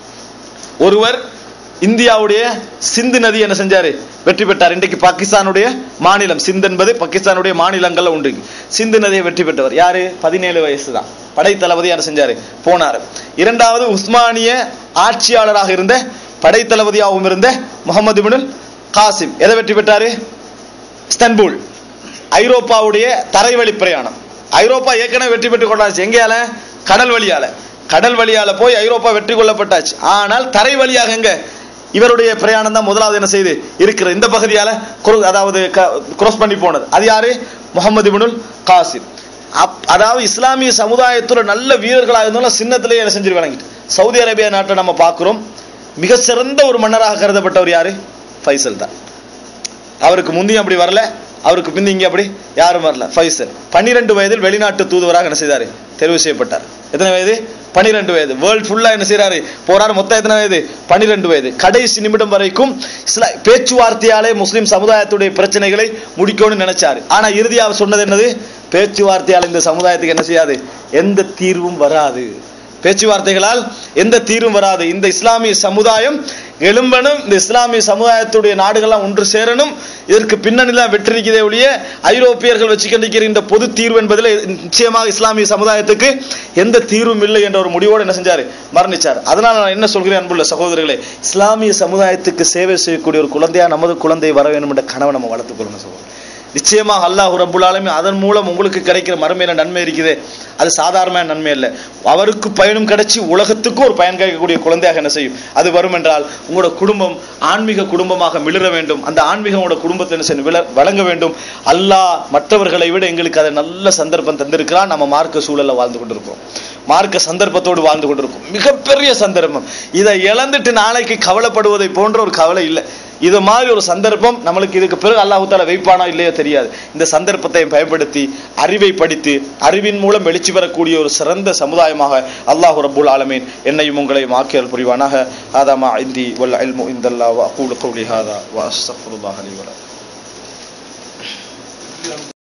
ஒருவர் இந்தியாவுடைய சிந்து நதி என்ன செஞ்சாரு வெற்றி பெற்றார் இன்றைக்கு பாகிஸ்தானுடைய மாநிலம் சிந்து என்பது பாகிஸ்தானுடைய மாநிலங்கள்ல உண்டு சிந்து நதியை வெற்றி பெற்றவர் யாரு பதினேழு வயசு தான் படை தளபதி என்ன செஞ்சாரு போனாரு இரண்டாவது உஸ்மானிய ஆட்சியாளராக இருந்த படை தளபதியாகவும் இருந்த முகமது பின் காசிம் எதை வெற்றி பெற்றாரு ஸ்தன்பூல் ஐரோப்பாவுடைய தரைவழி பிரயாணம் ஐரோப்பா ஏற்கனவே வெற்றி பெற்றுக் கொண்டாச்சு எங்கேயால கடல் வழியால கடல் வழியால போய் ஐரோப்பா வெற்றி கொள்ளப்பட்டாச்சு ஆனால் தரை வழியாக எங்க இவருடைய பிரயாணம் தான் முதலாவது என்ன செய்து இருக்கிற இந்த பகுதியால அதாவது கிராஸ் பண்ணி போனது அது யாரு முகமது இபுனுல் காசிம் அதாவது இஸ்லாமிய சமுதாயத்துல நல்ல வீரர்களாக இருந்தாலும் சின்னத்திலேயே என்ன செஞ்சு வழங்கிட்டு சவுதி அரேபியா நாட்டை நம்ம பார்க்கிறோம் மிக சிறந்த ஒரு மன்னராக கருதப்பட்டவர் யாரு ஃபைசல் தான் அவருக்கு முந்தையும் அப்படி வரல அவருக்கு பிந்தி இங்க அப்படி யாரும் வரல ஃபைசல் பன்னிரெண்டு வயதில் வெளிநாட்டு தூதுவராக என்ன செய்தாரு தெரிவு செய்யப்பட்டார் எத்தனை வயது பனிரெண்டு வயது வேர்ல்ட் ஃபுல்லா என்ன செய்யறாரு போறாரு மொத்தம் எத்தனை வயது பனிரெண்டு வயது கடைசி நிமிடம் வரைக்கும் இஸ்லா பேச்சுவார்த்தையாலே முஸ்லிம் சமுதாயத்துடைய பிரச்சனைகளை முடிக்கணும்னு நினைச்சாரு ஆனா இறுதியாக சொன்னது என்னது பேச்சுவார்த்தையால் இந்த சமுதாயத்துக்கு என்ன செய்யாது எந்த தீர்வும் வராது பேச்சுவார்த்தைகளால் எந்த தீர்வும் வராது இந்த இஸ்லாமிய சமுதாயம் எழும்பணும் இந்த இஸ்லாமிய சமுதாயத்துடைய நாடுகள்லாம் ஒன்று சேரணும் இதற்கு பின்னணியில் வெற்றிருக்கிறதே ஒழிய ஐரோப்பியர்கள் வச்சுக்கின்ற இந்த பொது தீர்வு என்பதில் நிச்சயமாக இஸ்லாமிய சமுதாயத்துக்கு எந்த தீர்வும் இல்லை என்ற ஒரு முடிவோடு என்ன செஞ்சாரு மரணிச்சார் அதனால நான் என்ன சொல்கிறேன் அன்புள்ள சகோதரர்களே இஸ்லாமிய சமுதாயத்துக்கு சேவை செய்யக்கூடிய ஒரு குழந்தையா நமது குழந்தை வர வேண்டும் என்ற கனவை நம்ம வளர்த்துக் கொள்ளணும் சகோதரர் நிச்சயமாக அல்லாஹ் ரபுல் ஆலமி அதன் மூலம் உங்களுக்கு கிடைக்கிற மறுமையில நன்மை இருக்குது அது சாதாரணமான நன்மை இல்லை அவருக்கு பயனும் கிடைச்சி உலகத்துக்கும் ஒரு பயன் கிடைக்கக்கூடிய குழந்தையாக என்ன செய்யும் அது வரும் என்றால் உங்களோட குடும்பம் ஆன்மீக குடும்பமாக மிளற வேண்டும் அந்த ஆன்மீகம் உங்களோட குடும்பத்தை என்ன செய்யணும் விள- வழங்க வேண்டும் அல்லாஹ் மற்றவர்களை விட எங்களுக்கு அதை நல்ல சந்தர்ப்பம் தந்திருக்கிறான் நம்ம மார்க்க சூழல்ல வாழ்ந்து கொண்டிருக்கிறோம் மார்க்க சந்தர்ப்பத்தோடு வாழ்ந்து கொண்டிருக்கும் மிகப்பெரிய சந்தர்ப்பம் இதை இழந்துட்டு நாளைக்கு கவலைப்படுவதை போன்ற ஒரு கவலை இல்லை இது மாதிரி ஒரு சந்தர்ப்பம் நம்மளுக்கு இதுக்கு பிறகு அல்லாஹு தாலா வைப்பானா இல்லையோ தெரியாது இந்த சந்தர்ப்பத்தை பயன்படுத்தி அறிவை படித்து அறிவின் மூலம் வெளிச்சி பெறக்கூடிய ஒரு சிறந்த சமுதாயமாக அல்லாஹு ரப்புல் ஆலமீன் என்னையும் உங்களையும் ஆக்கியல் புரிவானாக ஆதாமா இந்தி வல் இல்மு இந்தல்லா வ அகூலு கௌலி ஹாதா வ அஸ்தக்ஃபிருல்லாஹ் லி வ லக்கும்